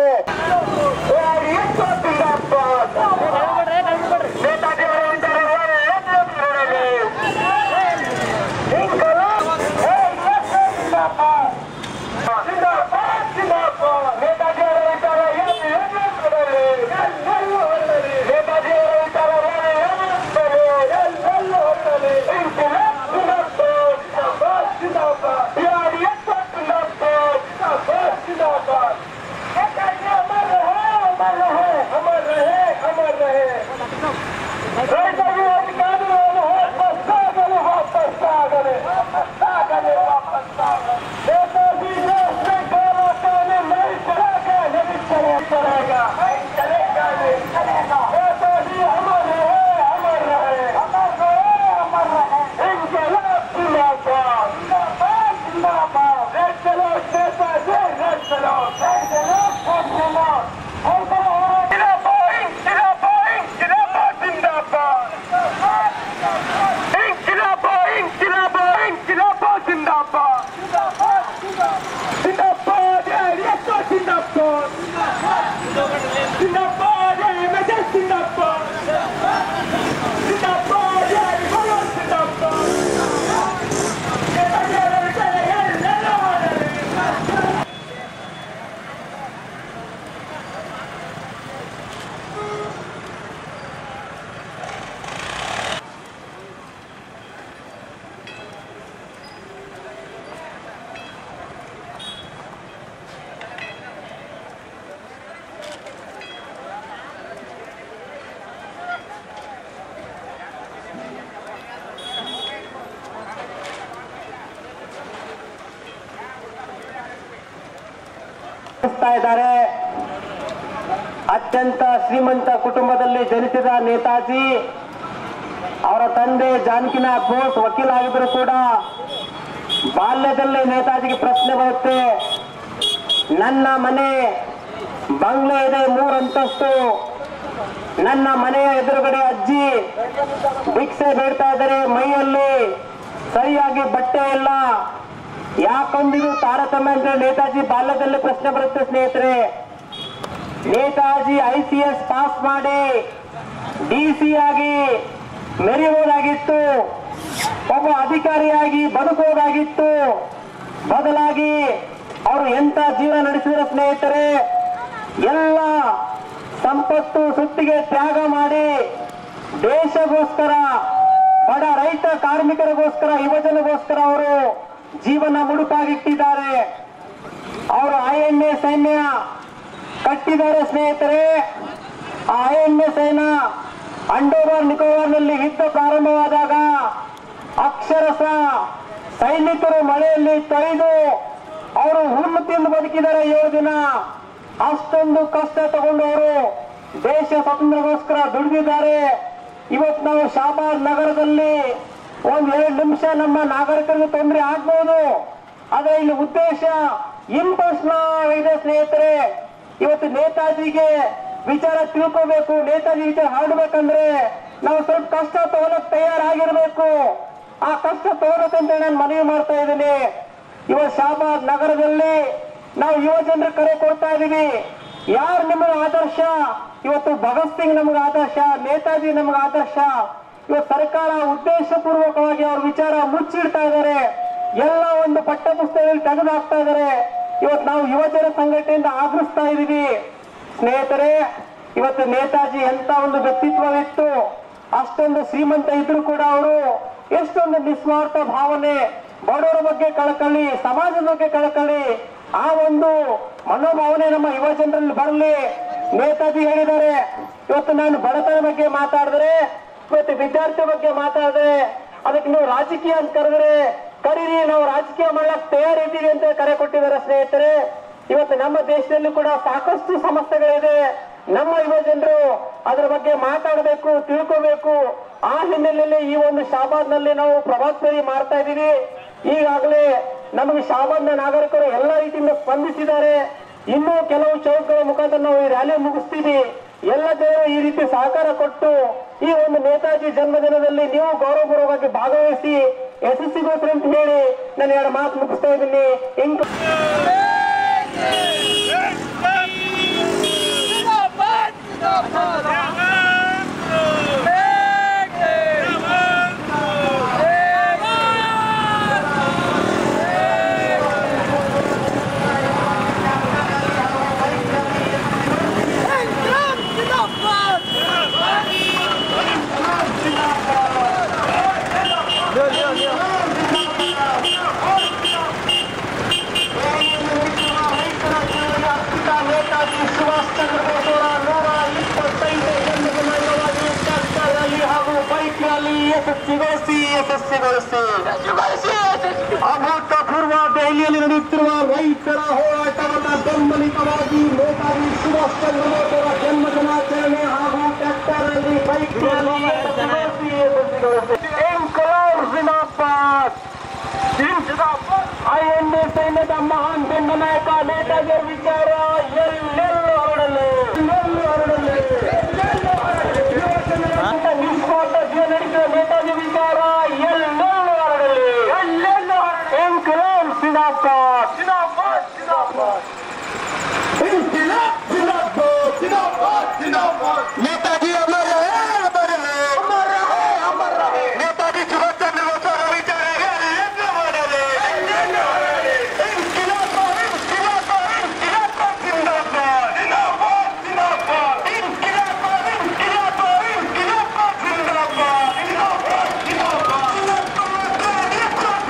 ನೇತಾಜಿ ಅವರ ವಿಚಾರ अमर रहे अमर रहे ರೈತರಿಗೆ ಕಾನೂನು ವಾಪಸ್ ಆಗಲಿ ವಾಪಸ್ ಆಗಲಿ ವಾಪಸ್ ಆಗಲಿ ವಾಪಸ್ ಆಗಲಿ ನೇತಾಜಿ देश में काला कानून नहीं चलेगा नहीं चलेगा नहीं चलेगा नहीं चलेगा नेताजी अमर रहे अमर रहे अमर रहे अमर रहे इंकलाब जिंदाबाद जिंदाबाद जिंदाबाद रेड चलो नेताजी रेड चलो रेड चलो रेड चलो जिंदाबाद जिंदाबाद जिंदाबाद जिंदाबाद इंकलाब इंकलाब इंकलाब जिंदाबाद जिंदाबाद रियासत जिंदाबाद जिंदाबाद एमएसएस जिंदाबाद जिंदाबाद रिवॉल्वर जिंदाबाद ನಡೆಸ್ತಾ ಇದ್ದಾರೆ ಅತ್ಯಂತ ಶ್ರೀಮಂತ ಕುಟುಂಬದಲ್ಲಿ ಜನಿಸಿದ ನೇತಾಜಿ ಅವರ ತಂದೆ ಜಾನಕಿನಾಥ್ ಬೋಸ್ ವಕೀಲ ಆಗಿದ್ರು ಕೂಡ ಬಾಲ್ಯದಲ್ಲೇ ನೇತಾಜಿಗೆ ಪ್ರಶ್ನೆ ಬರುತ್ತೆ ನನ್ನ ಮನೆ ಬಂಗ್ಲೆ ಇದೆ ಮೂರಂತಸ್ತು ನನ್ನ ಮನೆಯ ಎದುರುಗಡೆ ಅಜ್ಜಿ ಭಿಕ್ಷೆ ಬೇಡ್ತಾ ಇದ್ದಾರೆ ಮೈಯಲ್ಲಿ ಸರಿಯಾಗಿ ಬಟ್ಟೆ ಇಲ್ಲ ಯಾಕೊಂದಿದು ತಾರತಮ್ಯ ಅಂದ್ರೆ ನೇತಾಜಿ ಬಾಲ್ಯದಲ್ಲೇ ಪ್ರಶ್ನೆ ಬರುತ್ತೆ ಸ್ನೇಹಿತರೆ Netaji I C S pass ಮಾಡಿ ಡಿ ಸಿ ಆಗಿ ಮೆರೆಯುವುದಾಗಿತ್ತು ಒಬ್ಬ ಅಧಿಕಾರಿಯಾಗಿ ಬದುಕುವುದಾಗಿತ್ತು ಬದಲಾಗಿ ಅವರು ಎಂತ ಜೀವನ ನಡೆಸಿದ ಸ್ನೇಹಿತರೆ ಎಲ್ಲ ಸಂಪತ್ತು ಸುತ್ತಿಗೆ ತ್ಯಾಗ ಮಾಡಿ ದೇಶ ಜನರಿಗೋಸ್ಕರ ಬಡ ರೈತ ಕಾರ್ಮಿಕರಿಗೋಸ್ಕರ ಯುವಜನಗೋಸ್ಕರ ಅವರು ಜೀವನ ಮುಡುಪಾಗಿಟ್ಟಿದ್ದಾರೆ ಅವರು ಐ ಎನ್ ಎ ಸೈನ್ಯ ಕಟ್ಟಿದ್ದಾರೆ ಸ್ನೇಹಿತರೆ ಆ ಐ ಎನ್ ಎ ಸೈನ್ಯ ಅಂಡೋಬಾರ್ ನಿಕೋಬಾರ್ನಲ್ಲಿ ಯುದ್ಧ ಪ್ರಾರಂಭವಾದಾಗ ಅಕ್ಷರಶಃ ಸೈನಿಕರು ಮಳೆಯಲ್ಲಿ ತೊಯ್ದು ಅವರು ಹುಲ್ಲು ತಿಂದು ಬದುಕಿದ್ದಾರೆ ಏಳು ದಿನ ಅಷ್ಟೊಂದು ಕಷ್ಟ ತಗೊಂಡು ಅವರು ದೇಶ ಸ್ವಾತಂತ್ರ್ಯಕ್ಕೋಸ್ಕರ ದುಡಿದಿದ್ದಾರೆ ಇವತ್ತು ನಾವು ಶಾಬಾದ್ ನಗರದಲ್ಲಿ ಒಂದ್ ಎರಡು ನಿಮಿಷ ನಮ್ಮ ನಾಗರಿಕರಿಗೆ ತೊಂದರೆ ಆಗ್ಬಹುದು ಆದ್ರೆ ಇಲ್ಲಿ ಉದ್ದೇಶ ಇಂಪರ್ಸನಲ್ ಇದೆ ಸ್ನೇಹಿತರೆ ಇವತ್ತು ನೇತಾಜಿಗೆ ವಿಚಾರ ತಿಳ್ಕೋಬೇಕು ನೇತಾಜಿ ವಿಚಾರ ಹರಡ್ಬೇಕಂದ್ರೆ ನಾವು ಸ್ವಲ್ಪ ಕಷ್ಟ ತಗೊಳಕ್ ತಯಾರಾಗಿರ್ಬೇಕು ಆ ಕಷ್ಟ ತಗೋಬೇಕಂತ ನಾನು ಮನವಿ ಮಾಡ್ತಾ ಇದ್ದೀನಿ ಇವತ್ತು ಶಾಬಾದ್ ನಗರದಲ್ಲಿ ನಾವು ಯುವ ಜನರು ಕರೆ ಕೊಡ್ತಾ ಇದೀವಿ ಯಾರು ನಿಮಗೆ ಆದರ್ಶ ಇವತ್ತು ಭಗತ್ ಸಿಂಗ್ ನಮಗೆ ಆದರ್ಶ ನೇತಾಜಿ ನಮಗೆ ಆದರ್ಶ ಇವತ್ತು ಸರ್ಕಾರ ಉದ್ದೇಶ ಪೂರ್ವಕವಾಗಿ ಅವ್ರ ವಿಚಾರ ಮುಚ್ಚಿಡ್ತಾ ಇದ್ದಾರೆ ಎಲ್ಲ ಒಂದು ಪಠ್ಯ ಪುಸ್ತಕದಲ್ಲಿ ತೆಗೆದು ಹಾಕ್ತಾ ಇದ್ದಾರೆ ಇವತ್ತು ನಾವು ಯುವಜನ ಸಂಘಟನೆಯಿಂದ ಆಗ್ರಹಿಸ್ತಾ ಇದೀವಿ ಸ್ನೇಹಿತರೆ ಇವತ್ತು ನೇತಾಜಿ ಎಂತ ಒಂದು ವ್ಯಕ್ತಿತ್ವವಿತ್ತು ಅಷ್ಟೊಂದು ಶ್ರೀಮಂತ ಇದ್ರು ಕೂಡ ಅವರು ಎಷ್ಟೊಂದು ನಿಸ್ವಾರ್ಥ ಭಾವನೆ ಬಡವರ ಬಗ್ಗೆ ಕಳಕಳಿ ಸಮಾಜದ ಬಗ್ಗೆ ಕಳಕಳಿ ಆ ಒಂದು ಮನೋಭಾವನೆ ನಮ್ಮ ಯುವ ಜನರಲ್ಲಿ ಬರಲಿ ನೇತಾಜಿ ಹೇಳಿದ್ದಾರೆ ಇವತ್ತು ನಾನು ಬಡತನ ಬಗ್ಗೆ ಮಾತಾಡಿದ್ರೆ ಇವತ್ತು ವಿದ್ಯಾರ್ಥಿ ಬಗ್ಗೆ ಮಾತಾಡಿದ್ರೆ ಅದಕ್ಕೆ ನೀವು ರಾಜಕೀಯ ಅಂತ ಕರೆದ್ರೆ ಕರೀರಿ ನಾವು ರಾಜಕೀಯ ಮಾಡಕ್ ತಯಾರಿದ್ದೀವಿ ಅಂತ ಕರೆ ಕೊಟ್ಟಿದ್ದಾರೆ ಸ್ನೇಹಿತರೆ ಇವತ್ತು ನಮ್ಮ ದೇಶದಲ್ಲಿ ಕೂಡ ಸಾಕಷ್ಟು ಸಮಸ್ಯೆಗಳಿದೆ ನಮ್ಮ ಯುವ ಜನರು ಅದರ ಬಗ್ಗೆ ಮಾತಾಡಬೇಕು ತಿಳ್ಕೋಬೇಕು ಆ ಹಿನ್ನೆಲೆಯಲ್ಲಿ ಈ ಒಂದು ಶಾಬಾದ್ನಲ್ಲಿ ನಾವು ಪ್ರಭಾತ್ ಫೇರಿ ಮಾಡ್ತಾ ಇದ್ದೀವಿ ಈಗಾಗಲೇ ನಮಗೆ ಶಾಬಾದ್ನ ನಾಗರಿಕರು ಎಲ್ಲ ರೀತಿಯಿಂದ ಸ್ಪಂದಿಸಿದ್ದಾರೆ ಇನ್ನೂ ಕೆಲವು ಚೌಕಗಳ ಮುಖಾಂತರ ನಾವು ಈ ರ್ಯಾಲಿ ಮುಗಿಸ್ತೀವಿ ಎಲ್ಲ ಜನರು ಈ ರೀತಿ ಸಹಕಾರ ಕೊಟ್ಟು ಈ ಒಂದು ನೇತಾಜಿ ಜನ್ಮದಿನದಲ್ಲಿ ನೀವು ಗೌರವಪೂರ್ವಕವಾಗಿ ಭಾಗವಹಿಸಿ ಯಶಸ್ವಿಗೋಸ್ಕರ ಅಂತ ಹೇಳಿ ನಾನು ಎರಡು ಮಾತು ಮುಗಿಸ್ತಾ ಇದ್ದೀನಿ ಇಂಕ ನೇತಾಜಿ ಸುಭಾಷ್ ಚಂದ್ರ ಬೋಸ್ ಅವರ ನೂರ ಇಪ್ಪತ್ತೈದನೇ ಜನ್ಮದಿನ ಅಂಗವಾಗಿ ಟ್ರ್ಯಾಕ್ಟರ್ನಲ್ಲಿ ಹಾಗೂ ಬೈಕ್ನಲ್ಲಿ ಯಶಸ್ವಿಗೊಳಿಸಿ ಯಶಸ್ವಿಗೊಳಿಸಿ ಅಭೂತಪೂರ್ವ ದೆಹಲಿಯಲ್ಲಿ ನಡೆಯುತ್ತಿರುವ ರೈತರ ಹೋರಾಟವನ್ನ ಬೆಂಬಲಿತವಾಗಿ ನೇತಾಜಿ ಸುಭಾಷ್ ಚಂದ್ರ ಬೋಸ್ ಅವರ ಜನ್ಮ ದಿನಾಚರಣೆ ಹಾಗೂ ಟ್ರ್ಯಾಕ್ಟರ್ನಲ್ಲಿ ಬೈಕ್ನಲ್ಲಿ ಯಶಸ್ವಿಗೊಳಿಸಿ ಯಶಸ್ವಿಗೊಳಿಸಿ ಇನ್ಕಲಾಬ್ ಜಿಂದಾಬಾದ್ ಐಎನ್ಎ ಸೈನ್ಯದ ಮಹಾನ್ ಬೆಂಡ ನಾಯಕ ನೇತಾಜಿಯ ವಿಚಾರ ಎಲ್ಲೆಲ್ಲೂ ಹರಡಲಿ ಎಲ್ಲೆಲ್ಲೂ ಹರಡಲಿ ಅಂತ ನಿಸ್ವಾರ್ಥ ಜೀವನ ನಡೆಸಿದ ನೇತಾಜಿ ವಿಚಾರ ಎಲ್ಲೆಲ್ಲೂ ಹರಡಲಿ ಎಲ್ಲೆಲ್ಲೂ ಇನ್ಕಲಾಬ್ ಜಿಂದಾಬಾದ್ ಜಿಂದಾಬಾದ್ ಜಿಂದಾಬಾದ್ ಇನ್ಕಿಲಾಬ್ ಜಿಂದಾಬಾದ್ ಜಿಂದಾಬಾದ್ ಜಿಂದಾಬಾದ್ ನೇತಾಜಿ ಅಮರ ಹೇ ಅಮರ ಹೇ ಅಮರ ಹೇ ಅಮರ ಹೇ ನೇತಾಜಿ ಸುಭಾಷ್ ಚಂದ್ರ ಬೋಸ್ ಅವರ ವಿಚಾರ ಎಲ್ಲೆಲ್ಲೂ ಹರಡಲಿ ಎಲ್ಲೆಲ್ಲೂ ಹರಡಲಿ ಇನ್ಕಿಲಾಬ್ ಇನ್ಕಿಲಾಬ್ ಇನ್ಕಿಲಾಬ್ ಜಿಂದಾಬಾದ್ ಜಿಂದಾಬಾದ್ ಜಿಂದಾಬಾದ್ ಇನ್ಕಿಲಾಬ್ ಇನ್ಕಿಲಾಬ್ ಇನ್ಕಿಲಾಬ್ ಜಿಂದಾಬಾದ್ ಜಿಂದಾಬಾದ್ ಜಿಂದಾಬಾದ್ ಜಿಂದಾಬಾದ್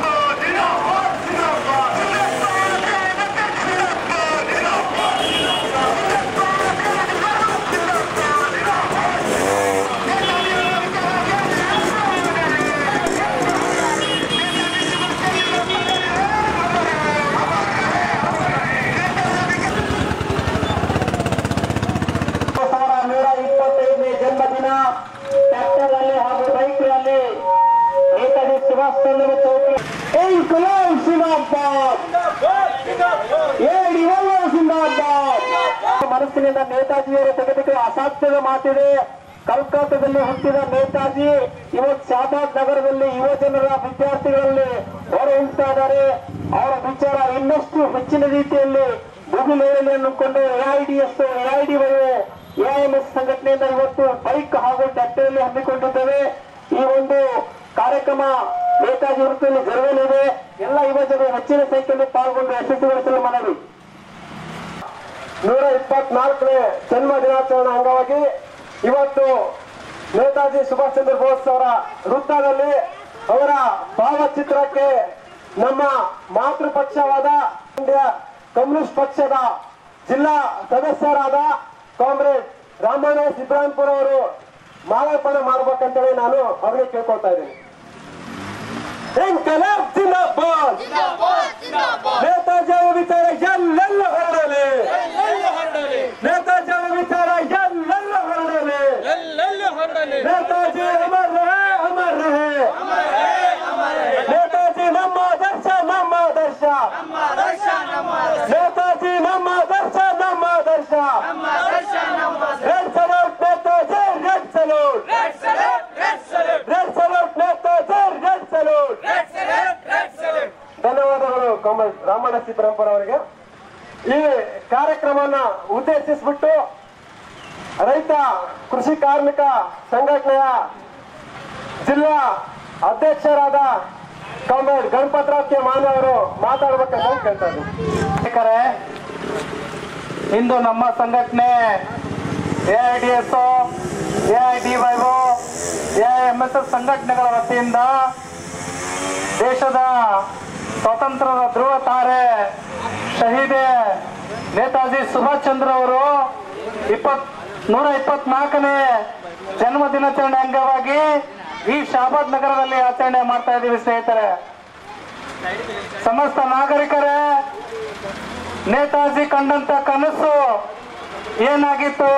ಸಾವಿರ ನೂರ ಇಪ್ಪತ್ತೈದನೇ ಜನ್ಮದಿನ ಟ್ರ್ಯಾಕ್ಟರ್ ಅಲ್ಲಿ ಹಾಗೂ ಬೈಕ್ ನಲ್ಲಿ ನೇತಾಜಿ ಸುಭಾಷ್ ಚಂದ್ರ ಚೌಕಿ ಇನ್ಕಲಾಬ್ ಜಿಂದಾಬಾದ್ ಏಳಿವಲ್ಲ ಜಿಂದಾಬಾದ್ ಮನಸ್ಸಿನಿಂದ ನೇತಾಜಿಯವರು ತೆಗೆದುಕೊಂಡು ಅಸಾಧ್ಯದ ಮಾತಿದೆ ಕಲ್ಕತ್ತಾದಲ್ಲಿ ಹುಟ್ಟಿದ ನೇತಾಜಿ ಇವತ್ತು ಶಾಬಾದ್ ನಗರದಲ್ಲಿ ಯುವ ಜನರ ವಿದ್ಯಾರ್ಥಿಗಳಲ್ಲಿ ಹೊರ ಹೋಗ್ತಾ ಇದ್ದಾರೆ ಅವರ ವಿಚಾರ ಇನ್ನಷ್ಟು ಹೆಚ್ಚಿನ ರೀತಿಯಲ್ಲಿ ಭೂಮಿಲೇರಲಿ ಅನ್ನುಕೊಂಡು ಎಐಡಿಎಸ್ ಎಐಡಿವೈ ಎಐಎಂಎಸ್ ಸಂಘಟನೆಯಿಂದ ಇವತ್ತು ಬೈಕ್ ಹಾಗೂ ಟ್ರ್ಯಾಕ್ಟರ್ ಹಮ್ಮಿಕೊಂಡಿದ್ದೇವೆ ಈ ಒಂದು ಕಾರ್ಯಕ್ರಮ ನೇತಾಜಿ ವೃತ್ತಿಯಲ್ಲಿ ಜರುಗಲಿದೆ ಎಲ್ಲ ಯುವ ಜನರು ಹೆಚ್ಚಿನ ಸಂಖ್ಯೆಯಲ್ಲಿ ಪಾಲ್ಗೊಂಡು ಯಶಸ್ವಿಗೊಳಿಸಲು ಮನವಿ ನೂರ ಇಪ್ಪತ್ನಾಲ್ಕನೇ ಜನ್ಮ ದಿನಾಚರಣೆ ಅಂಗವಾಗಿ ಇವತ್ತು ನೇತಾಜಿ ಸುಭಾಷ್ ಚಂದ್ರ ಬೋಸ್ ಅವರ ವೃತ್ತದಲ್ಲಿ ಅವರ ಭಾವಚಿತ್ರಕ್ಕೆ ನಮ್ಮ ಮಾತೃ ಪಕ್ಷವಾದ ಇಂಡಿಯಾ ಕಮ್ಯುನಿಸ್ಟ್ ಪಕ್ಷದ ಜಿಲ್ಲಾ ಸದಸ್ಯರಾದ ಕಾಮ್ರೇಡ್ ರಾಮಣ್ಣ ಸಿದ್ದರಾಮಪುರ ಅವರು ಮಾಲಾರ್ಪಣೆ ಮಾಡ್ಬೇಕಂತೇಳಿ ನಾನು ಅವರಿಗೆ ಕೇಳ್ಕೊಳ್ತಾ ಇದ್ದೀನಿ ಇನ್ಕಲಾಬ್ ಜಿಂದಾಬಾದ್ ನೇತಾಜಿ ಅವರ ವಿಚಾರ ಎಲ್ಲೆಲ್ಲ ಹರಡಲಿ ನೇತಾಜಿ ಅವರ ವಿಚಾರ ಎಲ್ಲೆಲ್ಲ ಹರಡಲಿ ನೇತಾಜಿ ಅಮರ್ ರಹೇ ಅಮರ್ ರಹೇ ನೇತಾಜಿ ನಮ್ಮ ದರ್ಶ ನಮ್ಮ ದರ್ಶ ನೇತಾಜಿ ನಮ್ಮ ದರ್ಶ ನಮ್ಮ ದರ್ಶ red salute Netaji red salute red salute Netaji red salute ಧನ್ಯವಾದಗಳು ಕಾಮಲ್ ರಾಮಣ್ಣ ಸಿದ್ದರಾಮಪುರ ಅವರಿಗೆ ಈ ಕಾರ್ಯಕ್ರಮವನ್ನ ಉದ್ದೇಶಿಸ್ಬಿಟ್ಟು ರೈತ ಕೃಷಿ ಕಾರ್ಮಿಕ ಸಂಘಟನೆಯ ಜಿಲ್ಲಾ ಅಧ್ಯಕ್ಷರಾದ ಕಾಮ್ರೇಡ್ ಗಣಪತರಾವ್ ಕೆ ಮಾನ್ಯ ಅವರು ಮಾತಾಡ್ಬೇಕಂತ ಕೇಳ್ತಾ ಇದ್ದೀನಿ ಇಂದು ನಮ್ಮ ಸಂಘಟನೆ A I D S A I D YO A I M S S ಸಂಘಟನೆಗಳ ವತಿಯಿಂದ ದೇಶದ ಸ್ವಾತಂತ್ರ್ಯದ ಧ್ರುವ ತಾರೆ ಶಹೀದೆ ನೇತಾಜಿ ಸುಭಾಷ್ ಚಂದ್ರ ಅವರು ಇಪ್ಪತ್ ನೂರ ಇಪ್ಪತ್ನಾಲ್ಕನೇ ಜನ್ಮ ದಿನಾಚರಣೆ ಅಂಗವಾಗಿ ಈ ಶಾಬಾದ್ ನಗರದಲ್ಲಿ ಆಚರಣೆ ಮಾಡ್ತಾ ಇದ್ದೀವಿ ಸ್ನೇಹಿತರೆ ಸಮಸ್ತ ನಾಗರಿಕರೇ ನೇತಾಜಿ ಕಂಡಂತ ಕನಸು ಏನಾಗಿತ್ತು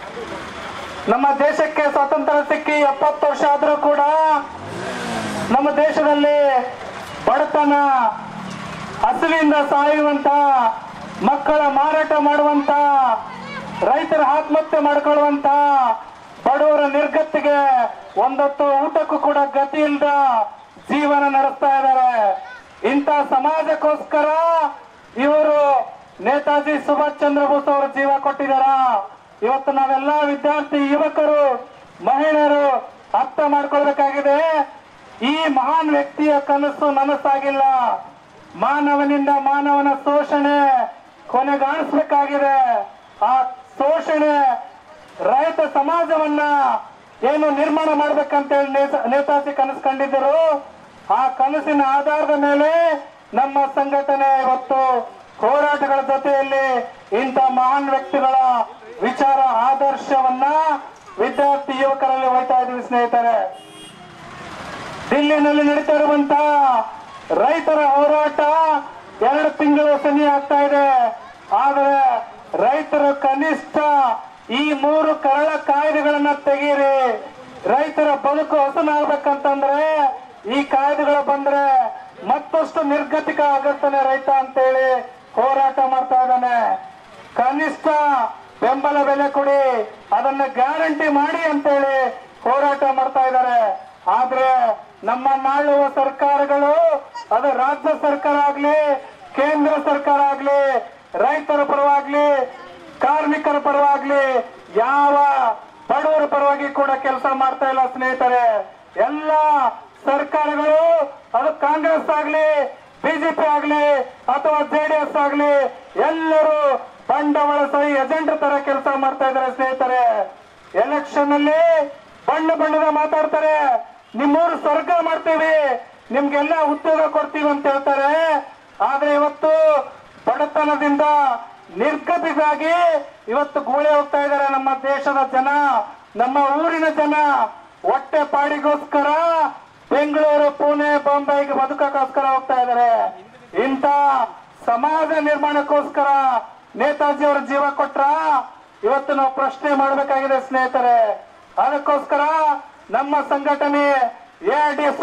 ನಮ್ಮ ದೇಶಕ್ಕೆ ಸ್ವಾತಂತ್ರ್ಯ ಸಿಕ್ಕಿ ಎಪ್ಪತ್ತು ವರ್ಷ ಆದರೂ ಕೂಡ ನಮ್ಮ ದೇಶದಲ್ಲಿ ಬಡತನ ಹಸಿವಿಂದ ಸಾಯುವಂತ ಮಕ್ಕಳ ಮಾರಾಟ ಮಾಡುವಂತ ರೈತರ ಆತ್ಮಹತ್ಯೆ ಮಾಡಿಕೊಳ್ಳುವಂತ ಬಡವರ ನಿರ್ಗತಿಗೆ ಒಂದೊತ್ತು ಊಟಕ್ಕೂ ಕೂಡ ಗತಿ ಇಲ್ದ ಜೀವನ ನಡೆಸ್ತಾ ಇದ್ದಾರೆ ಇಂಥ ಸಮಾಜಕ್ಕೋಸ್ಕರ ಇವರು ನೇತಾಜಿ ಸುಭಾಷ್ ಚಂದ್ರ ಬೋಸ್ ಅವರು ಜೀವ ಕೊಟ್ಟಿದಾರ ಇವತ್ತು ನಾವೆಲ್ಲ ವಿದ್ಯಾರ್ಥಿ ಯುವಕರು ಮಹಿಳೆಯರು ಅರ್ಥ ಮಾಡ್ಕೊಳ್ಬೇಕಾಗಿದೆ ಈ ಮಹಾನ್ ವ್ಯಕ್ತಿಯ ಕನಸು ನನಸಾಗಿಲ್ಲ ಮಾನವನಿಂದ ಮಾನವನ ಶೋಷಣೆ ಕೊನೆಗಾಣಿಸ್ಬೇಕಾಗಿದೆ ಆ ಶೋಷಣೆ ರೈತ ಸಮಾಜವನ್ನ ಏನು ನಿರ್ಮಾಣ ಮಾಡ್ಬೇಕಂತೇಳಿ ನೇತ- ನೇತಾಜಿ ಕನಸು ಕಂಡಿದ್ದರು ಆ ಕನಸಿನ ಆಧಾರದ ಮೇಲೆ ನಮ್ಮ ಸಂಘಟನೆ ಇವತ್ತು ಹೋರಾಟಗಳ ಜೊತೆಯಲ್ಲಿ ಇಂಥ ಮಹಾನ್ ವ್ಯಕ್ತಿಗಳ ವಿಚಾರ ಆದರ್ಶವನ್ನ ವಿದ್ಯಾರ್ಥಿ ಯುವಕರಲ್ಲಿ ಹೋಯ್ತಾ ಇದೀವಿ ಸ್ನೇಹಿತರೆ ದಿಲ್ಲಿನಲ್ಲಿ ನಡೀತಾ ಇರುವಂತ ರೈತರ ಹೋರಾಟ ಎರಡು ತಿಂಗಳು ಸನಿ ಆಗ್ತಾ ಇದೆ ಆದರೆ ರೈತರು ಕನಿಷ್ಠ ಈ ಮೂರು ಕರಳ ಕಾಯ್ದೆಗಳನ್ನ ತೆಗೀರಿ ರೈತರ ಬದುಕು ಹಸನಾಗ್ಬೇಕಂತಂದ್ರೆ ಈ ಕಾಯ್ದೆಗಳು ಬಂದ್ರೆ ಮತ್ತಷ್ಟು ನಿರ್ಗತಿಕ ಆಗತ್ತಾನೆ ರೈತ ಅಂತೇಳಿ ಹೋರಾಟ ಮಾಡ್ತಾ ಇದ್ದಾನೆ ಕನಿಷ್ಠ ಬೆಂಬಲ ಬೆಲೆ ಕೊಡಿ ಅದನ್ನ ಗ್ಯಾರಂಟಿ ಮಾಡಿ ಅಂತೇಳಿ ಹೋರಾಟ ಮಾಡ್ತಾ ಇದ್ದಾರೆ ಆದ್ರೆ ನಮ್ಮ ನಾಳುವ ಸರ್ಕಾರಗಳು ಅದು ರಾಜ್ಯ ಸರ್ಕಾರ ಆಗ್ಲಿ ಕೇಂದ್ರ ಸರ್ಕಾರ ಆಗ್ಲಿ ರೈತರ ಪರವಾಗ್ಲಿ ಕಾರ್ಮಿಕರ ಪರವಾಗ್ಲಿ ಯಾವ ಬಡವರ ಪರವಾಗಿ ಕೂಡ ಕೆಲಸ ಮಾಡ್ತಾ ಇಲ್ಲ ಸ್ನೇಹಿತರೆ ಎಲ್ಲ ಸರ್ಕಾರಗಳು ಅದು ಕಾಂಗ್ರೆಸ್ ಆಗ್ಲಿ ಬಿಜೆಪಿ ಆಗ್ಲಿ ಅಥವಾ ಜೆಡಿಎಸ್ ಆಗ್ಲಿ ಎಲ್ಲರೂ ಬಂಡವಾಳ ಸಹಿ ಏಜೆಂಟ್ ತರ ಕೆಲಸ ಮಾಡ್ತಾ ಇದ್ದಾರೆ ಸ್ನೇಹಿತರೆ ಎಲೆಕ್ಷನ್ ಅಲ್ಲಿ ಬಣ್ಣ ಬಣ್ಣದ ಮಾತಾಡ್ತಾರೆ ನಿಮ್ಮೂರು ಸ್ವರ್ಗ ಮಾಡ್ತೀವಿ ನಿಮ್ಗೆಲ್ಲ ಉದ್ಯೋಗ ಕೊಡ್ತೀವಿ ಅಂತ ಹೇಳ್ತಾರೆ ಆದ್ರೆ ಇವತ್ತು ಬಡತನದಿಂದ ನಿರ್ಗತಿಗಾಗಿ ಇವತ್ತು ಗೂಳೆ ಹೋಗ್ತಾ ಇದ್ದಾರೆ ನಮ್ಮ ದೇಶದ ಜನ ನಮ್ಮ ಊರಿನ ಜನ ಹೊಟ್ಟೆ ಪಾಡಿಗೋಸ್ಕರ ಬೆಂಗಳೂರು ಪುಣೆ ಬಾಂಬೆಗೆ ಬದುಕಕ್ಕೋಸ್ಕರ ಹೋಗ್ತಾ ಇದ್ದಾರೆ ಇಂಥ ಸಮಾಜ ನಿರ್ಮಾಣಕ್ಕೋಸ್ಕರ ನೇತಾಜಿ ಅವರ ಜೀವ ಕೊಟ್ರ ಇವತ್ತು ನಾವು ಪ್ರಶ್ನೆ ಮಾಡಬೇಕಾಗಿದೆ ಸ್ನೇಹಿತರೆ ಅದಕ್ಕೋಸ್ಕರ ನಮ್ಮ ಸಂಘಟನೆ ಎಐಡಿಎಸ್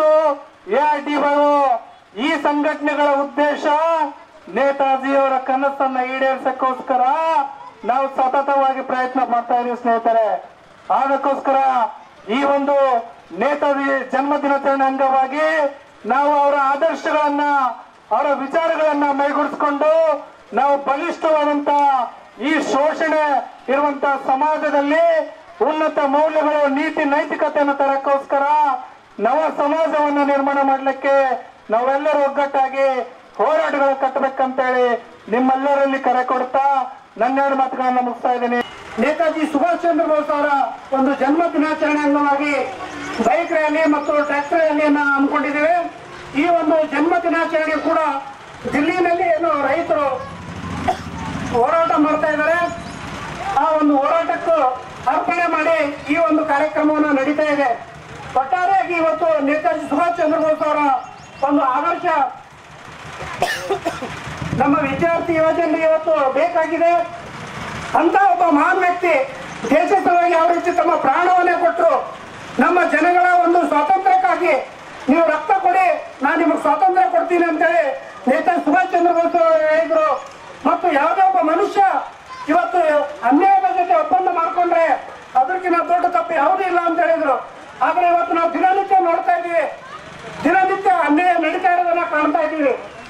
ಎಐಡಿಒ ಈ ಸಂಘಟನೆಗಳ ಉದ್ದೇಶ ನೇತಾಜಿಯವರ ಕನಸನ್ನ ಈಡೇರಿಸಕ್ಕೋಸ್ಕರ ನಾವು ಸತತವಾಗಿ ಪ್ರಯತ್ನ ಮಾಡ್ತಾ ಇದೀವಿ ಸ್ನೇಹಿತರೆ ಅದಕ್ಕೋಸ್ಕರ ಈ ಒಂದು ನೇತಾಜಿ ಜನ್ಮ ದಿನಾಚರಣೆ ಅಂಗವಾಗಿ ನಾವು ಅವರ ಆದರ್ಶಗಳನ್ನ ಅವರ ವಿಚಾರಗಳನ್ನ ಮೈಗೂಡಿಸ್ಕೊಂಡು ನಾವು ಬಲಿಷ್ಠವಾದಂತ ಈ ಶೋಷಣೆ ಇರುವಂತ ಸಮಾಜದಲ್ಲಿ ಉನ್ನತ ಮೌಲ್ಯಗಳು ನೀತಿ ನೈತಿಕತೆಯನ್ನು ತರಕ್ಕೋಸ್ಕರ ನವ ಸಮಾಜವನ್ನು ನಿರ್ಮಾಣ ಮಾಡಲಿಕ್ಕೆ ನಾವೆಲ್ಲರೂ ಒಗ್ಗಟ್ಟಾಗಿ ಹೋರಾಟಗಳು ಕಟ್ಟಬೇಕಂತೇಳಿ ನಿಮ್ಮೆಲ್ಲರಲ್ಲಿ ಕರೆ ಕೊಡ್ತಾ ನನ್ನೆರಡು ಮಾತುಗಳನ್ನ ಮುಗಿಸ್ತಾ ಇದ್ದೀನಿ ನೇತಾಜಿ ಸುಭಾಷ್ ಚಂದ್ರ ಬೋಸ್ ಅವರ ಒಂದು ಜನ್ಮ ದಿನಾಚರಣೆ ಅಂಗವಾಗಿ ಬೈಕ್ ರ್ಯಾಲಿ ಮತ್ತು ಟ್ರ್ಯಾಕ್ಟರ್ ರ್ಯಾಲಿಯನ್ನ ಹಮ್ಮಿಕೊಂಡಿದ್ದೇವೆ ಈ ಒಂದು ಜನ್ಮ ದಿನಾಚರಣೆ ಕೂಡ ದಿಲ್ಲಿನಲ್ಲಿ ಏನು ರೈತರು ಹೋರಾಟ ಮಾಡ್ತಾ ಇದ್ದಾರೆ ಆ ಒಂದು ಹೋರಾಟಕ್ಕೂ ಅರ್ಪಣೆ ಮಾಡಿ ಈ ಒಂದು ಕಾರ್ಯಕ್ರಮವನ್ನು ನಡೀತಾ ಇದೆ ಒಟ್ಟಾರೆಯಾಗಿ ಇವತ್ತು ನೇತಾಜಿ ಸುಭಾಷ್ ಚಂದ್ರ ಬೋಸ್ ಅವರ ಒಂದು ಆದರ್ಶ ನಮ್ಮ ವಿದ್ಯಾರ್ಥಿ ಯುವಜನರಿಗೆ ಇವತ್ತು ಬೇಕಾಗಿದೆ ಅಂತ ಒಬ್ಬ ಮಹಾನ್ ವ್ಯಕ್ತಿ ದೇಶ ಸಲುವಾಗಿ ಯಾವ ರೀತಿ ತಮ್ಮ ಪ್ರಾಣವನ್ನೇ ಕೊಟ್ಟರು ನಮ್ಮ ಜನಗಳ ಒಂದು ಸ್ವಾತಂತ್ರ್ಯಕ್ಕಾಗಿ ನೀವು ರಕ್ತ ಕೊಡಿ ನಾನು ನಿಮಗೆ ಸ್ವಾತಂತ್ರ್ಯ ಕೊಡ್ತೀನಿ ಅಂತೇಳಿ ನೇತಾಜಿ ಸುಭಾಷ್ ಚಂದ್ರ ಬೋಸ್ ಅವರು ಹೇಳಿದ್ರು ಮತ್ತು ಯಾವುದೇ ಒಬ್ಬ ಮನುಷ್ಯ ಇವತ್ತು ಅನ್ಯಾಯದ ಜೊತೆ ಒಪ್ಪಂದ ಮಾಡ್ಕೊಂಡ್ರೆ ಅದಕ್ಕಿಂತ ದೊಡ್ಡ ತಪ್ಪು ಯಾವುದೂ ಇಲ್ಲ ಅಂತ ಹೇಳಿದ್ರು ಆದ್ರೆ ಇವತ್ತು ನಾವು ದಿನನಿತ್ಯ ನೋಡ್ತಾ ಇದ್ದೀವಿ ದಿನನಿತ್ಯ ಅನ್ಯಾಯ ನಡೀತಾ ಇರೋದನ್ನ ಕಾಣ್ತಾ ಇದ್ದೀವಿ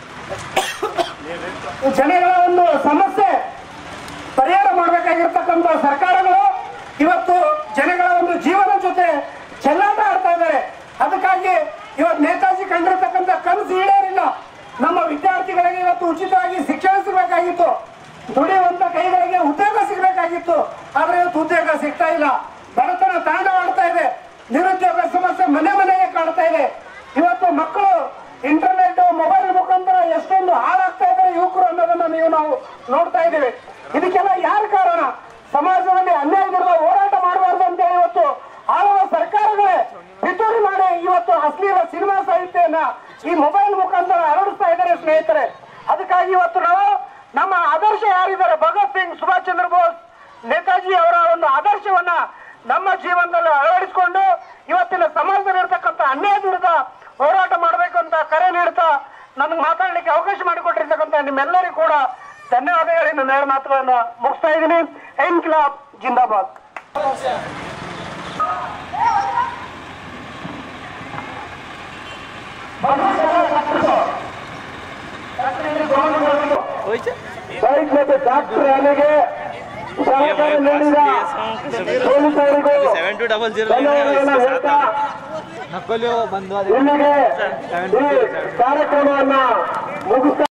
ಜನಗಳ ಒಂದು ಸಮಸ್ಯೆ ಪರಿಹಾರ ಮಾಡಬೇಕಾಗಿರ್ತಕ್ಕಂಥ ಸರ್ಕಾರಗಳು ಇವತ್ತು ಜನಗಳ ಒಂದು ಜೀವನ ಜೊತೆ ಚೆಲ್ಲಾಟ ಆಡ್ತಾ ಇದ್ದಾರೆ ಅದಕ್ಕಾಗಿ ಇವತ್ತು ನೇತಾಜಿ ಕಂಡಿರ್ತಕ್ಕಂಥ ಕನಸು ಈಡೇರಿಲ್ಲ ನಮ್ಮ ವಿದ್ಯಾರ್ಥಿಗಳಿಗೆ ಇವತ್ತು ಉಚಿತವಾಗಿ ಶಿಕ್ಷಣ ಸಿಗಬೇಕಾಗಿತ್ತು ದುಡಿಯುವಂತ ಕೈಗಳಿಗೆ ಉದ್ಯೋಗ ಸಿಗಬೇಕಾಗಿತ್ತು ಆದ್ರೆ ಇವತ್ತು ಉದ್ಯೋಗ ಸಿಗ್ತಾ ಇಲ್ಲ ಬಡತನ ತಾಂಡವಾಡ್ತಾ ಇದೆ ನಿರುದ್ಯೋಗ ಸಮಸ್ಯೆ ಮನೆ ಮನೆಗೆ ಕಾಡ್ತಾ ಇದೆ ಇವತ್ತು ಮಕ್ಕಳು ಇಂಟರ್ನೆಟ್ ಮೊಬೈಲ್ ಮುಖಾಂತರ ಎಷ್ಟೊಂದು ಹಾಳಾಗ್ತಾ ಇದ್ದಾರೆ ಯುವಕರು ಅನ್ನೋದನ್ನ ನೀವು ನಾವು ನೋಡ್ತಾ ಇದ್ದೀವಿ ಇದಕ್ಕೆಲ್ಲ ಯಾರು ಕಾರಣ ಸಮಾಜದಲ್ಲಿ ಅನ್ಯಾಯ ವಿರುದ್ಧ ಹೋರಾಟ ಮಾಡಬಾರ್ದು ಅಂತ ಹೇಳಿ ಇವತ್ತು ಆಳುವ ಸರ್ಕಾರಗಳೇ ಪಿತೂರಿ ಮಾಡಿ ಇವತ್ತು ಅಶ್ಲೀಲ ಸಿನಿಮಾ ಸಾಹಿತ್ಯನ ಈ ಮೊಬೈಲ್ ಮುಖಾಂತರ ಹರಡಿಸ್ತಾ ಇದ್ದಾರೆ ಸ್ನೇಹಿತರೆ ಅದಕ್ಕಾಗಿ ಇವತ್ತು ನಾವು ನಮ್ಮ ಆದರ್ಶ ಯಾರಿದ್ದಾರೆ ಭಗತ್ ಸಿಂಗ್ ಸುಭಾಷ್ ಚಂದ್ರ ಬೋಸ್ ನೇತಾಜಿ ಅವರ ಒಂದು ಆದರ್ಶವನ್ನ ನಮ್ಮ ಜೀವನದಲ್ಲಿ ಅಳವಡಿಸಿಕೊಂಡು ಇವತ್ತಿನ ಸಮಾಜದಲ್ಲಿ ಇರ್ತಕ್ಕಂಥ ಅನ್ಯಾಯ ವಿರುದ್ಧ ಹೋರಾಟ ಮಾಡಬೇಕು ಅಂತ ಕರೆ ನೀಡ್ತಾ ನನಗೆ ಮಾತಾಡಲಿಕ್ಕೆ ಅವಕಾಶ ಮಾಡಿಕೊಟ್ಟಿರ್ತಕ್ಕಂಥ ನಿಮ್ಮೆಲ್ಲರಿಗೂ ಕೂಡ ಧನ್ಯವಾದ ಹೇಳಿ ನನ್ನ ಎರಡು ಮಾತುಗಳನ್ನ ಮುಗಿಸ್ತಾ ಇದ್ದೀನಿ ಇನ್ಕ್ಲಾಬ್ ಜಿಂದಾಬಾದ್ ಬೈಕ್ ಮತ್ತು ಟ್ರಾಕ್ಟರ್ ರ್ಯಾಲಿಗೆ ಸಹಕಾರ ನೀಡಿದ ಪೊಲೀಸರಿಗೂ ಸೆವೆನ್ ಟು ಡಬಲ್ ಜೀರೋ ಧನ್ಯವಾದಗಳನ್ನು ಹೇಳ್ತಾ ನಕ್ಕಲ್ಲಿ ಬಂದು ಇಲ್ಲಿಗೆ ಈ ಕಾರ್ಯಕ್ರಮವನ್ನ ಮುಗಿಸ್ತಾ